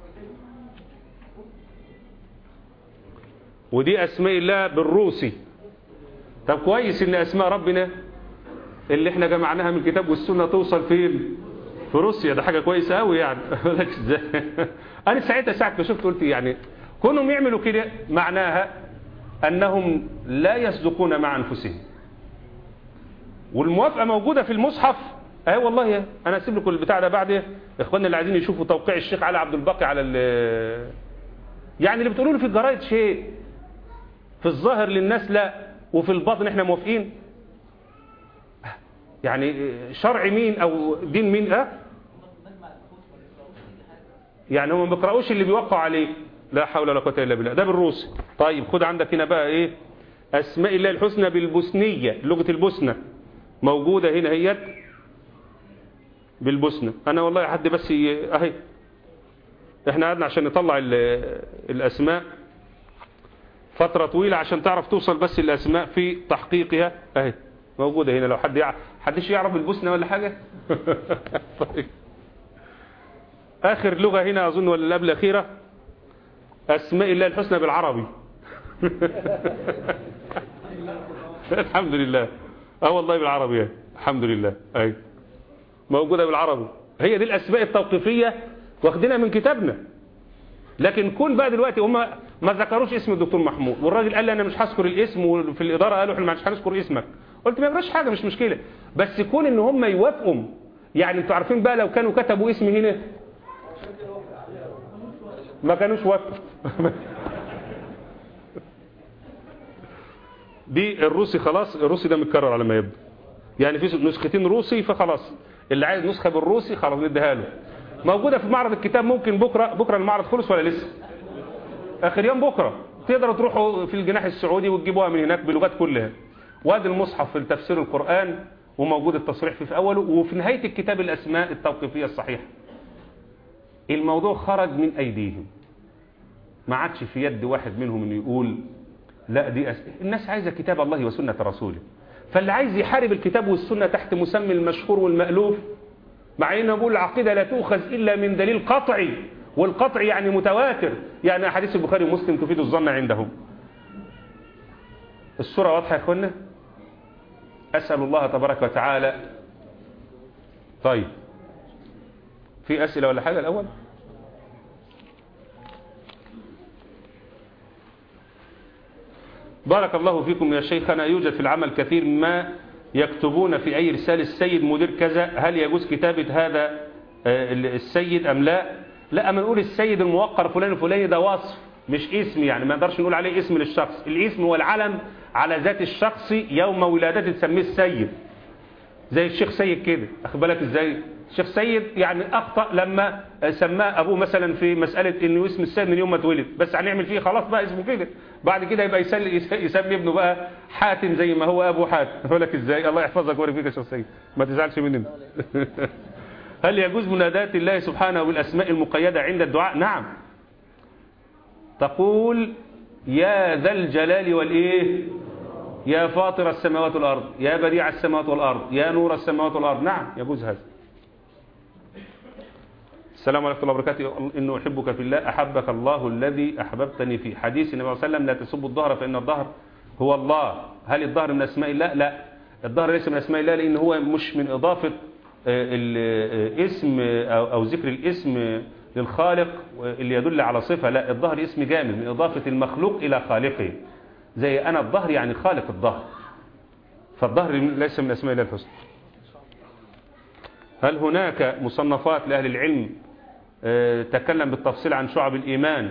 Speaker 2: ودي اسماء الله بالروسي طب كويس ان اسماء ربنا اللي احنا جمعناها من الكتاب والسنه توصل فين في روسيا ده حاجه كويسه قوي يعني لك ازاي انا ساعتها ساعه ما شفت قلت يعني كونهم يعملوا كده معناها انهم لا يصدقون مع انفسهم والموافقه موجوده في المصحف اهي والله يا. انا هسيب لكم البتاع ده بعد اخواننا اللي عايزين يشوفوا توقيع الشيخ علي عبد الباقي على يعني اللي بتقولوا له في الجرايد شيء في الظاهر للناس لا وفي الباطن احنا موافقين يعني شرع مين او دين مين اه يعني هم ما بيقرأوش اللي بيوقع عليه لا حول ولا قوة إلا بالله ده بالروسي طيب خد عندك هنا بقى إيه أسماء الله الحسنى بالبوسنية لغة البوسنة موجودة هنا هيت بالبوسنة أنا والله حد بس ي- أهي إحنا قعدنا عشان نطلع ال- الأسماء فترة طويلة عشان تعرف توصل بس الأسماء في تحقيقها أهي موجودة هنا لو حد يعرف حدش يعرف البوسنة ولا حاجة طيب آخر لغة هنا أظن ولا اللي قبل الأخيرة أسماء الله الحسنى بالعربي الحمد لله اه والله بالعربي يعني. الحمد لله اي موجودة بالعربي هي دي الأسماء التوقيفية واخدينها من كتابنا لكن كون بقى دلوقتي هم ما ذكروش اسم الدكتور محمود والراجل قال لي انا مش هذكر الاسم وفي الاداره قالوا احنا مش هنذكر اسمك قلت ما يجراش حاجه مش مشكله بس كون ان هم يوافقوا يعني انتوا عارفين بقى لو كانوا كتبوا اسمي هنا ما كانوش وافقوا دي الروسي خلاص الروسي ده متكرر على ما يبدو يعني في نسختين روسي فخلاص اللي عايز نسخه بالروسي خلاص نديها له موجوده في معرض الكتاب ممكن بكره بكره المعرض خلص ولا لسه اخر يوم بكره تقدروا تروحوا في الجناح السعودي وتجيبوها من هناك بلغات كلها وادي المصحف في تفسير القران وموجود التصريح فيه في اوله وفي نهايه الكتاب الاسماء التوقيفيه الصحيحه الموضوع خرج من ايديهم ما عادش في يد واحد منهم انه يقول لا دي أس... الناس عايزه كتاب الله وسنه رسوله فاللي عايز يحارب الكتاب والسنه تحت مسمى المشهور والمألوف مع ان بقول العقيده لا تؤخذ الا من دليل قطعي والقطع يعني متواتر يعني احاديث البخاري ومسلم تفيد الظن عندهم الصوره واضحه يا اخوانا اسال الله تبارك وتعالى طيب في اسئله ولا حاجه الاول بارك الله فيكم يا شيخنا يوجد في العمل كثير ما يكتبون في أي رسالة السيد مدير كذا هل يجوز كتابة هذا آه، السيد أم لا لا أما نقول السيد الموقر فلان الفلاني ده وصف مش اسم يعني ما نقدرش نقول عليه اسم للشخص الاسم هو العلم على ذات الشخص يوم ولادته تسميه السيد زي الشيخ سيد كده اخد بالك ازاي الشيخ سيد يعني اخطا لما سماه ابوه مثلا في مساله انه اسم السيد من يوم ما اتولد بس هنعمل فيه خلاص بقى اسمه كده بعد كده يبقى يسل- يس- يسمي ابنه بقى حاتم زي ما هو ابو حاتم اقول لك ازاي الله يحفظك ويبارك فيك يا شيخ سيد ما تزعلش مننا هل يجوز منادات الله سبحانه بالاسماء المقيده عند الدعاء نعم تقول يا ذا الجلال والايه يا فاطر السماوات والارض يا بديع السماوات والارض يا نور السماوات والارض نعم يجوز هذا السلام عليكم ورحمة الله وبركاته إنه أحبك في الله أحبك الله الذي أحببتني فيه حديث النبي صلى الله عليه وسلم لا تسبوا الظهر فإن الظهر هو الله هل الظهر من أسماء الله لا الظهر ليس من أسماء الله لأن هو مش من إضافة آه، الاسم أو أو ذكر الاسم للخالق اللي يدل على صفة لا الظهر اسم جامد من إضافة المخلوق إلى خالقه زي أنا الظهر يعني خالق الظهر فالظهر ليس من أسماء الله الحسنى هل هناك مصنفات لأهل العلم آه، تكلم بالتفصيل عن شعب الإيمان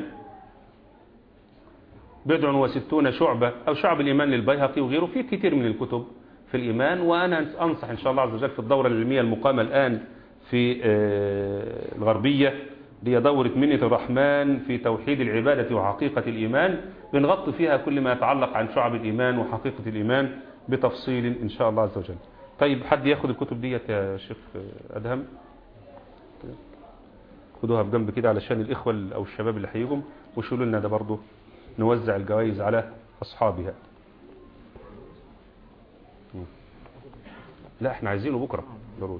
Speaker 2: بضع وستون شعبة أو شعب الإيمان للبيهقي وغيره في كثير من الكتب في الإيمان وأنا أنصح إن شاء الله عز وجل في الدورة العلمية المقامة الآن في آه، الغربية دي دورة منة الرحمن في توحيد العبادة وحقيقة الإيمان بنغطي فيها كل ما يتعلق عن شعب الإيمان وحقيقة الإيمان بتفصيل إن شاء الله عز وجل طيب حد ياخد الكتب ديت يا شيخ أدهم خدوها بجنب كده علشان الإخوة أو الشباب اللي هيجوا وشيلوا لنا ده برضه نوزع الجوائز على أصحابها لا احنا عايزينه بكرة ضروري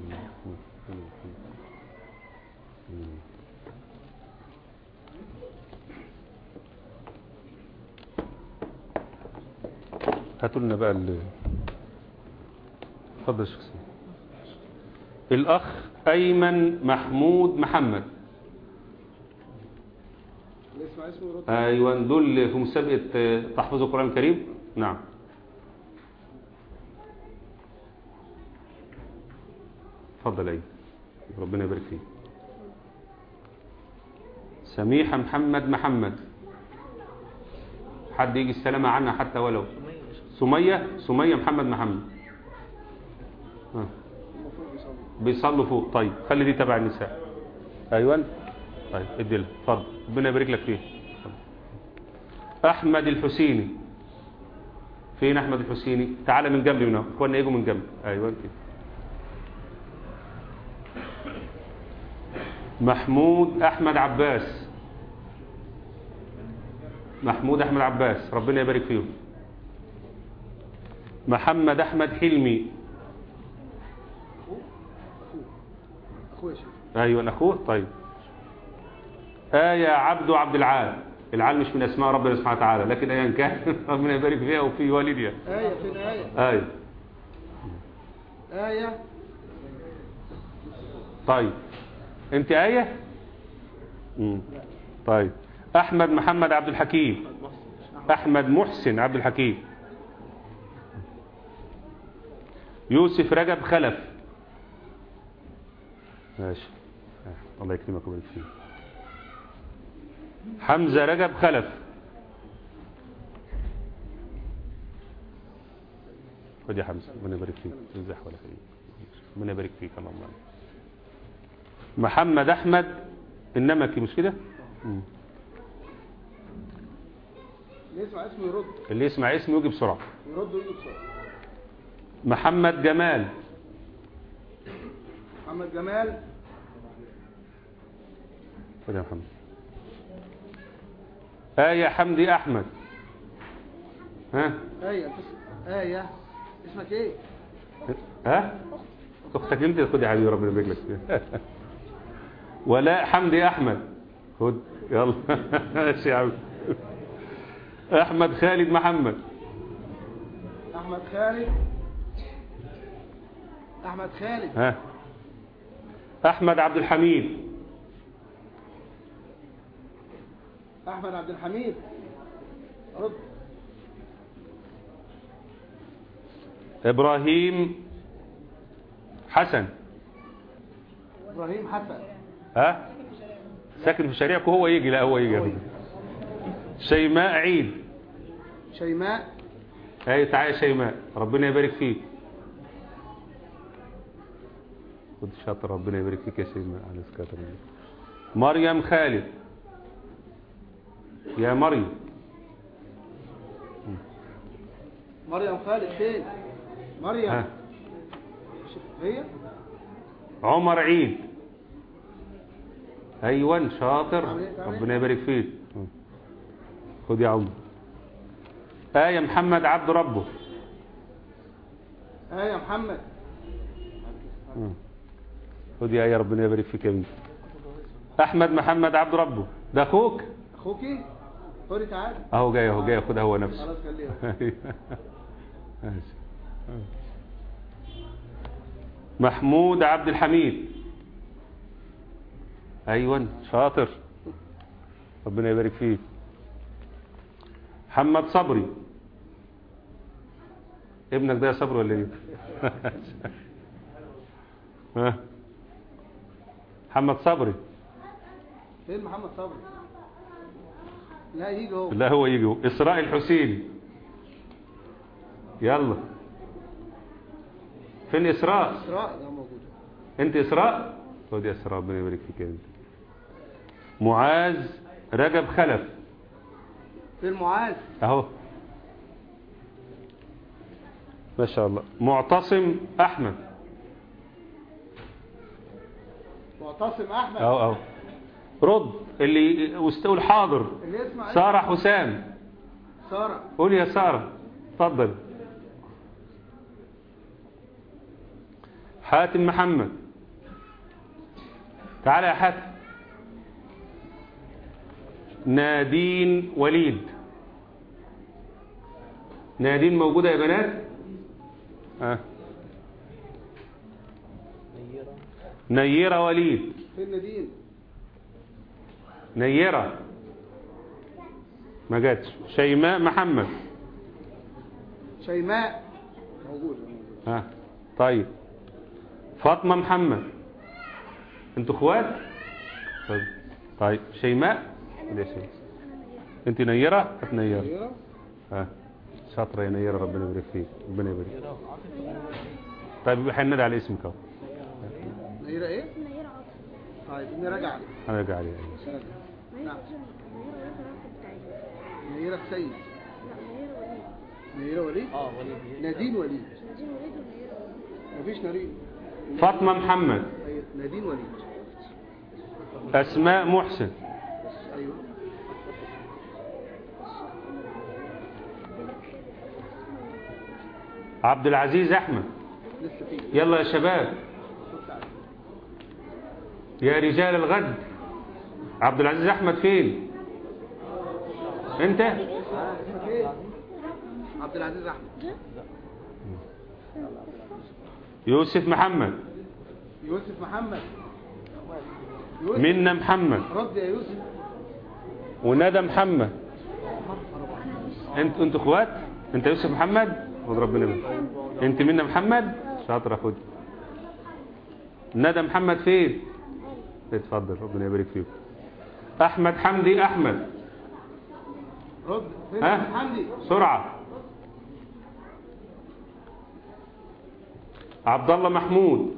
Speaker 2: هاتوا لنا بقى ال اتفضل يا شيخ سيد. الأخ أيمن محمود محمد
Speaker 3: اسمع اسمه يرد
Speaker 2: أيوة دول في مسابقة آه، تحفظ القرآن الكريم نعم اتفضل أيوة ربنا يبارك فيك سميحة محمد محمد حد يجي السلامة عنها حتى ولو سمية سمية محمد محمد آه.
Speaker 3: المفروض يصلي
Speaker 2: بيصلوا فوق طيب خلي دي تبع النساء ايوه طيب ادي له اتفضل ربنا يبارك لك فيه اتفضل. احمد الحسيني فين احمد الحسيني تعال من جنبي من هنا اخوانا يجوا من جنبي ايوه كده محمود احمد عباس محمود احمد عباس ربنا يبارك فيهم محمد احمد حلمي
Speaker 3: اخويا شيخ
Speaker 2: ايوه اخوه طيب آية عبد عبد العال العال مش من اسماء ربنا سبحانه وتعالى لكن ايا كان ربنا يبارك فيها وفي والدها
Speaker 3: آية فين آية
Speaker 2: ايوه
Speaker 3: آية
Speaker 2: طيب انت آية مم. طيب احمد محمد عبد الحكيم احمد محسن عبد الحكيم يوسف رجب خلف ماشي آه، الله يكرمك ويبارك فيك حمزة رجب خلف خد يا حمزة ربنا يبارك فيك تنزح ولا خير ربنا يبارك فيك اللهم آمين. محمد احمد النمكي مش كده مم.
Speaker 3: اللي يسمع اسمه يرد
Speaker 2: اللي يسمع اسمه يجي بسرعة
Speaker 3: يرد ويجي بسرعة
Speaker 2: محمد جمال
Speaker 3: محمد جمال
Speaker 2: خد يا محمد آية حمدي أحمد ها
Speaker 3: آية بس آية اسمك ايه؟
Speaker 2: ها أختك أنت خد يا حبيبي ربنا يبارك لك ولاء حمدي أحمد خد يلا ماشي يا عم أحمد خالد محمد
Speaker 3: أحمد خالد أحمد خالد
Speaker 2: ها أحمد عبد الحميد
Speaker 3: أحمد عبد الحميد رد
Speaker 2: إبراهيم حسن
Speaker 3: إبراهيم حسن
Speaker 2: ها ساكن في شريعك وهو يجي لا هو يجي شيماء عيد
Speaker 3: شيماء
Speaker 2: هاي تعالى يا شيماء ربنا يبارك فيك خد شاطر ربنا يبارك فيك يا شيماء على سكاتر مريم خالد يا مريم
Speaker 3: مريم خالد فين؟ مريم
Speaker 2: ها
Speaker 3: هي؟
Speaker 2: عمر عيد ايوه شاطر
Speaker 3: تعمل إيه؟ تعمل إيه؟
Speaker 2: ربنا يبارك فيك خد يا عمر آية محمد عبد ربه
Speaker 3: آية محمد
Speaker 2: خد يا آية ربنا يبارك فيك يا بنتي أحمد محمد عبد ربه ده أخوك
Speaker 3: أخوكي؟ قولي تعالى
Speaker 2: أهو جاي أهو جاي خدها هو نفسه
Speaker 3: خلاص خليها
Speaker 2: ماشي. محمود عبد الحميد ايوه شاطر ربنا يبارك فيك محمد صبري ابنك ده يا صبري ولا ايه ها محمد صبري
Speaker 3: فين محمد صبري؟ لا يجي هو
Speaker 2: لا هو يجي هو. اسراء الحسيني يلا فين اسراء
Speaker 3: إسراء ده موجود
Speaker 2: انت اسراء خد يا اسراء ربنا يبارك فيك يا انت معاذ رجب خلف
Speaker 3: فين معاذ؟
Speaker 2: اهو ما شاء الله معتصم احمد
Speaker 3: معتصم أحمد
Speaker 2: اهو اهو رد اللي واستقول حاضر
Speaker 3: اللي يسمع اسمه
Speaker 2: سارة حسام
Speaker 3: سارة
Speaker 2: قول يا سارة اتفضل حاتم محمد تعالى يا حاتم نادين وليد نادين موجودة يا بنات آه. نيرة وليد
Speaker 3: فين نديم؟
Speaker 2: نيرة ما جاتش شيماء محمد
Speaker 3: شيماء موجود موجود
Speaker 2: ها طيب فاطمة محمد انتوا اخوات طيب, طيب. شيماء ليه شيماء انت نيرة كانت نيرة
Speaker 3: أيوه.
Speaker 2: ها شاطرة يا نيرة ربنا يبارك فيك ربنا يبارك طيب يبقى هننادي على اسمك اهو
Speaker 3: نيرة ايه؟ طيب نراجع عليه
Speaker 2: هنرجع عليه
Speaker 3: نعم منيرة سيد منيرة وليد اه وليد نادين وليد مفيش نادين
Speaker 2: فاطمة محمد
Speaker 3: أيوة. نادين وليد
Speaker 2: أسماء محسن
Speaker 3: ايوه
Speaker 2: عبد العزيز أحمد
Speaker 3: لسه في
Speaker 2: يلا يا شباب يا رجال الغد عبد العزيز أحمد فين انت
Speaker 3: اسمك ايه عبد العزيز احمد
Speaker 2: يوسف محمد
Speaker 3: يوسف محمد يوسف
Speaker 2: منا محمد
Speaker 3: رد يا يوسف
Speaker 2: وندى محمد انت انتوا اخوات انت يوسف محمد خد ربنا يبارك انت منا محمد شاطر خد ندى محمد فين اتفضل ربنا يبارك فيك احمد حمدي احمد
Speaker 3: رد فين
Speaker 2: ها؟
Speaker 3: أحمد حمدي
Speaker 2: سرعة عبد الله محمود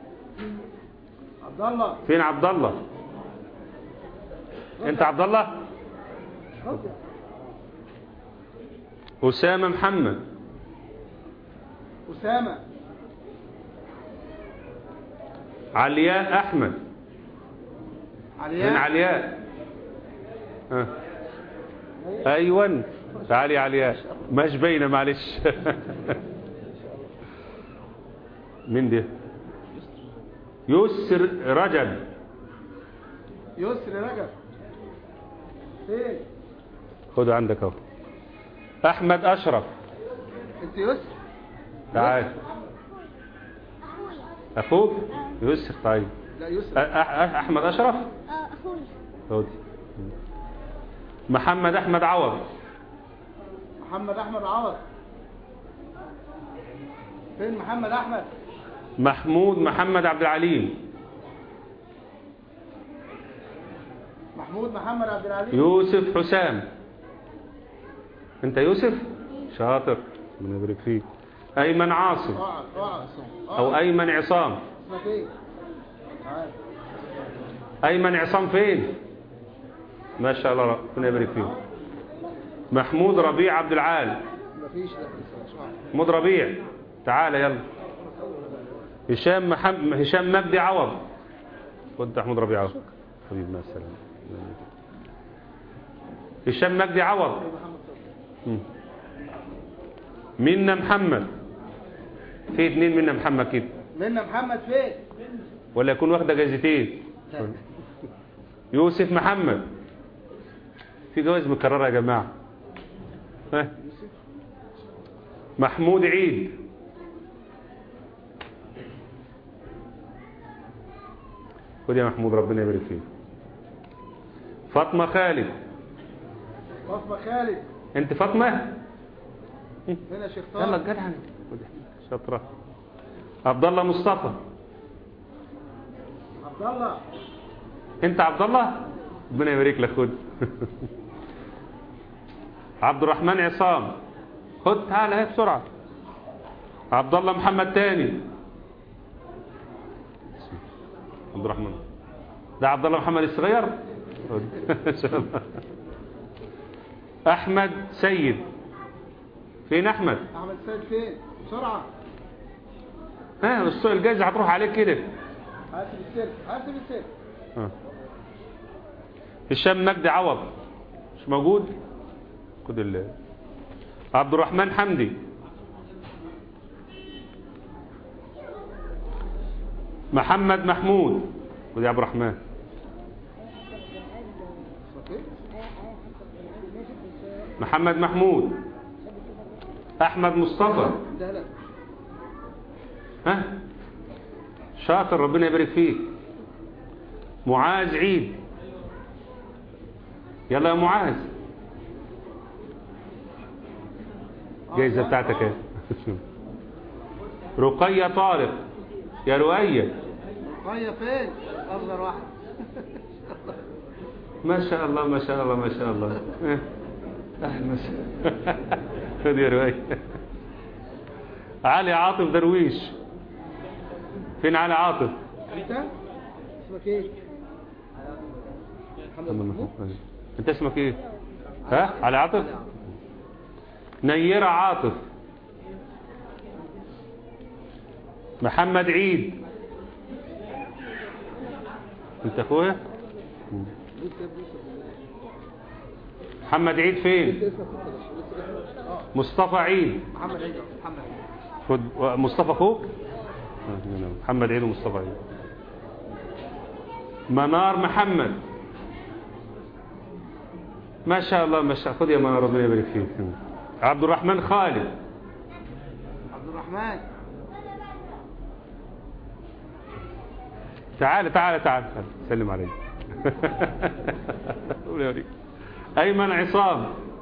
Speaker 3: عبد الله
Speaker 2: فين عبد الله انت عبد الله
Speaker 3: رد
Speaker 2: أسامة محمد
Speaker 3: اسامه
Speaker 2: علياء أحمد
Speaker 3: علياء
Speaker 2: من علياء ها. أيوة تعالي يا علياء مش باينة معلش مين ده يسر رجب
Speaker 3: يسر رجب فين
Speaker 2: خده عندك اهو أحمد أشرف
Speaker 3: انت يسر
Speaker 2: تعال أخوك يسر طيب
Speaker 3: لا
Speaker 2: أ-
Speaker 3: يسر
Speaker 2: أ- أحمد أشرف
Speaker 4: أخوي
Speaker 2: خد محمد أحمد عوض
Speaker 3: محمد احمد عوض فين محمد احمد
Speaker 2: محمود محمد عبد العليم
Speaker 3: محمود محمد عبد العزيز
Speaker 2: يوسف حسام انت يوسف شاطر ربنا يبارك فيك ايمن عاصم
Speaker 3: اقعد اقعد
Speaker 2: او ايمن عصام
Speaker 3: اسمك ايه تعال
Speaker 2: ايمن عصام فين ما شاء الله ربنا يبارك فيك محمود ربيع عبد العال
Speaker 3: مفيش لا لسه شو عارف.
Speaker 2: محمود ربيع تعال يلا هشام محمد هشام مجدي عوض خد محمود ربيع عوض حبيبي مع السلامه هشام مجدي عوض مم. منا محمد في اتنين منا محمد كده
Speaker 3: منا محمد فين
Speaker 2: ولا يكون واخده جايزتين
Speaker 3: لا.
Speaker 2: يوسف محمد في جوائز مكرره يا جماعه ها محمود عيد خد يا محمود ربنا يبارك فيك فاطمه خالد
Speaker 3: فاطمه خالد
Speaker 2: انت فاطمه
Speaker 3: فين يا شيخ
Speaker 2: يلا
Speaker 3: طارق
Speaker 2: الجدع شاطره عبد الله مصطفى
Speaker 3: عبد الله
Speaker 2: انت عبد الله ربنا يبارك لك خد عبد الرحمن عصام خد تعال اهي بسرعه عبد الله محمد تاني عبد الرحمن ده عبد الله محمد الصغير خد. إن شاء الله. احمد سيد فين احمد
Speaker 3: احمد سيد فين بسرعه
Speaker 2: ها السوق الجايزه هتروح عليك كده
Speaker 3: حاسب السلك حاسب السلك
Speaker 2: ها. هشام مجدي عوض مش موجود خد ال عبد الرحمن حمدي محمد محمود خد يا عبد الرحمن
Speaker 3: اسمك ايه
Speaker 2: محمد محمود احمد مصطفى
Speaker 3: ده لا
Speaker 2: ها شاطر ربنا يبارك فيك معاذ عيد يلا يا معاذ جايزة بتاعتك اهي رقية طارق يا رؤية
Speaker 3: رقية فين اصغر واحد
Speaker 2: ما شاء الله ما شاء الله ما شاء الله إيه. أهلا ما شاء خذ يا رؤية علي عاطف درويش فين علي عاطف
Speaker 3: انت اسمك ايه
Speaker 2: انت اسمك ايه ها علي عاطف نيرة عاطف محمد عيد انت اخويا محمد عيد فين مصطفى عيد
Speaker 3: محمد عيد محمد عيد
Speaker 2: خد مصطفى اخوك محمد عيد ومصطفى عيد منار محمد ما شاء الله ما شاء خد يا منار ربنا يبارك فيك عبد الرحمن خالد
Speaker 3: عبد الرحمن
Speaker 2: تعال تعال تعال تعال. سلم علي قول يا وليد. ايمن عصام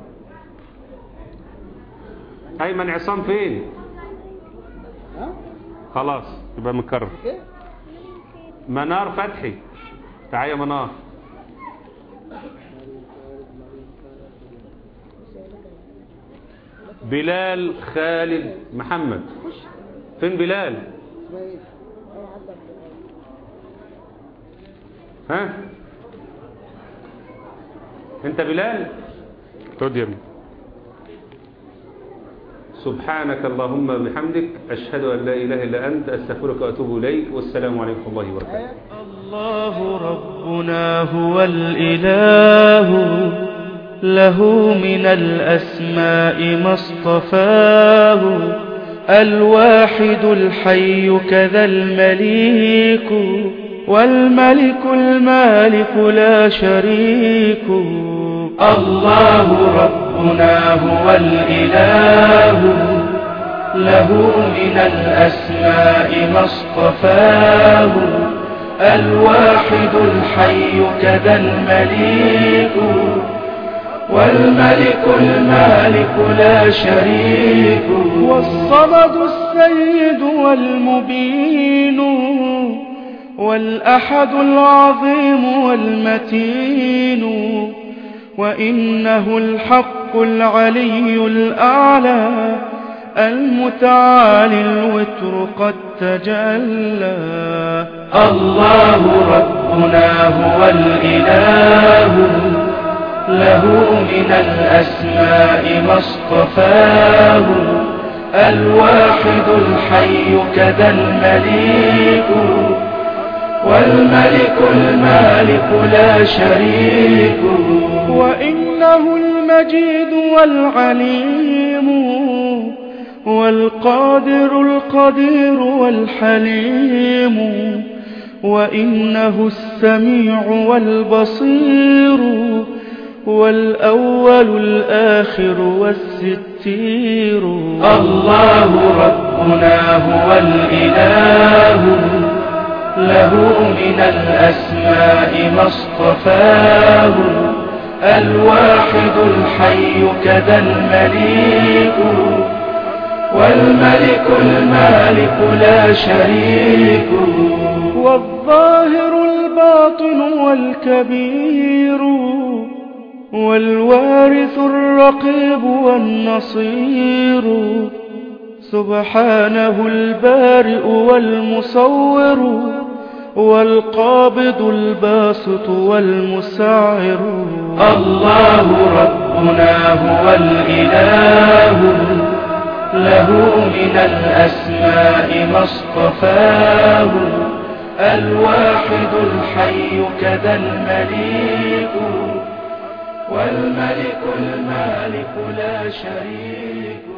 Speaker 2: ايمن عصام فين
Speaker 3: ها
Speaker 2: خلاص يبقى مكرر
Speaker 3: ايه
Speaker 2: منار فتحي تعال يا منار بلال خالد محمد فين بلال
Speaker 3: اسمها ايه
Speaker 2: ها انت بلال خد يا ابني سبحانك اللهم بحمدك أشهد أن لا إله إلا أنت أستغفرك وأتوب إليك والسلام عليكم ورحمة الله وبركاته
Speaker 1: الله ربنا هو الإله له من الأسماء ما اصطفاه الواحد الحي كذا المليك والملك المالك لا شريك الله ربنا هو الإله له من الأسماء ما اصطفاه الواحد الحي كذا المليك والملك المالك لا شريك والصمد السيد والمبين والأحد العظيم والمتين وإنه الحق العلي الأعلى المتعالي الوتر قد تجلى الله ربنا هو الإله له من الأسماء ما اصطفاه الواحد الحي كذا المليك والملك المالك لا شريك وإنه المجيد والعليم والقادر القدير والحليم وإنه السميع والبصير والأول الآخر والستير الله ربنا هو الإله له من الأسماء ما اصطفاه الواحد الحي كذا المليك والملك المالك لا شريك والظاهر الباطن والكبير والوارث الرقيب والنصير سبحانه البارئ والمصور والقابض الباسط والمسعر الله ربنا هو الإله له من الأسماء ما اصطفاه الواحد الحي كذا المليك والملك المالك لا شريك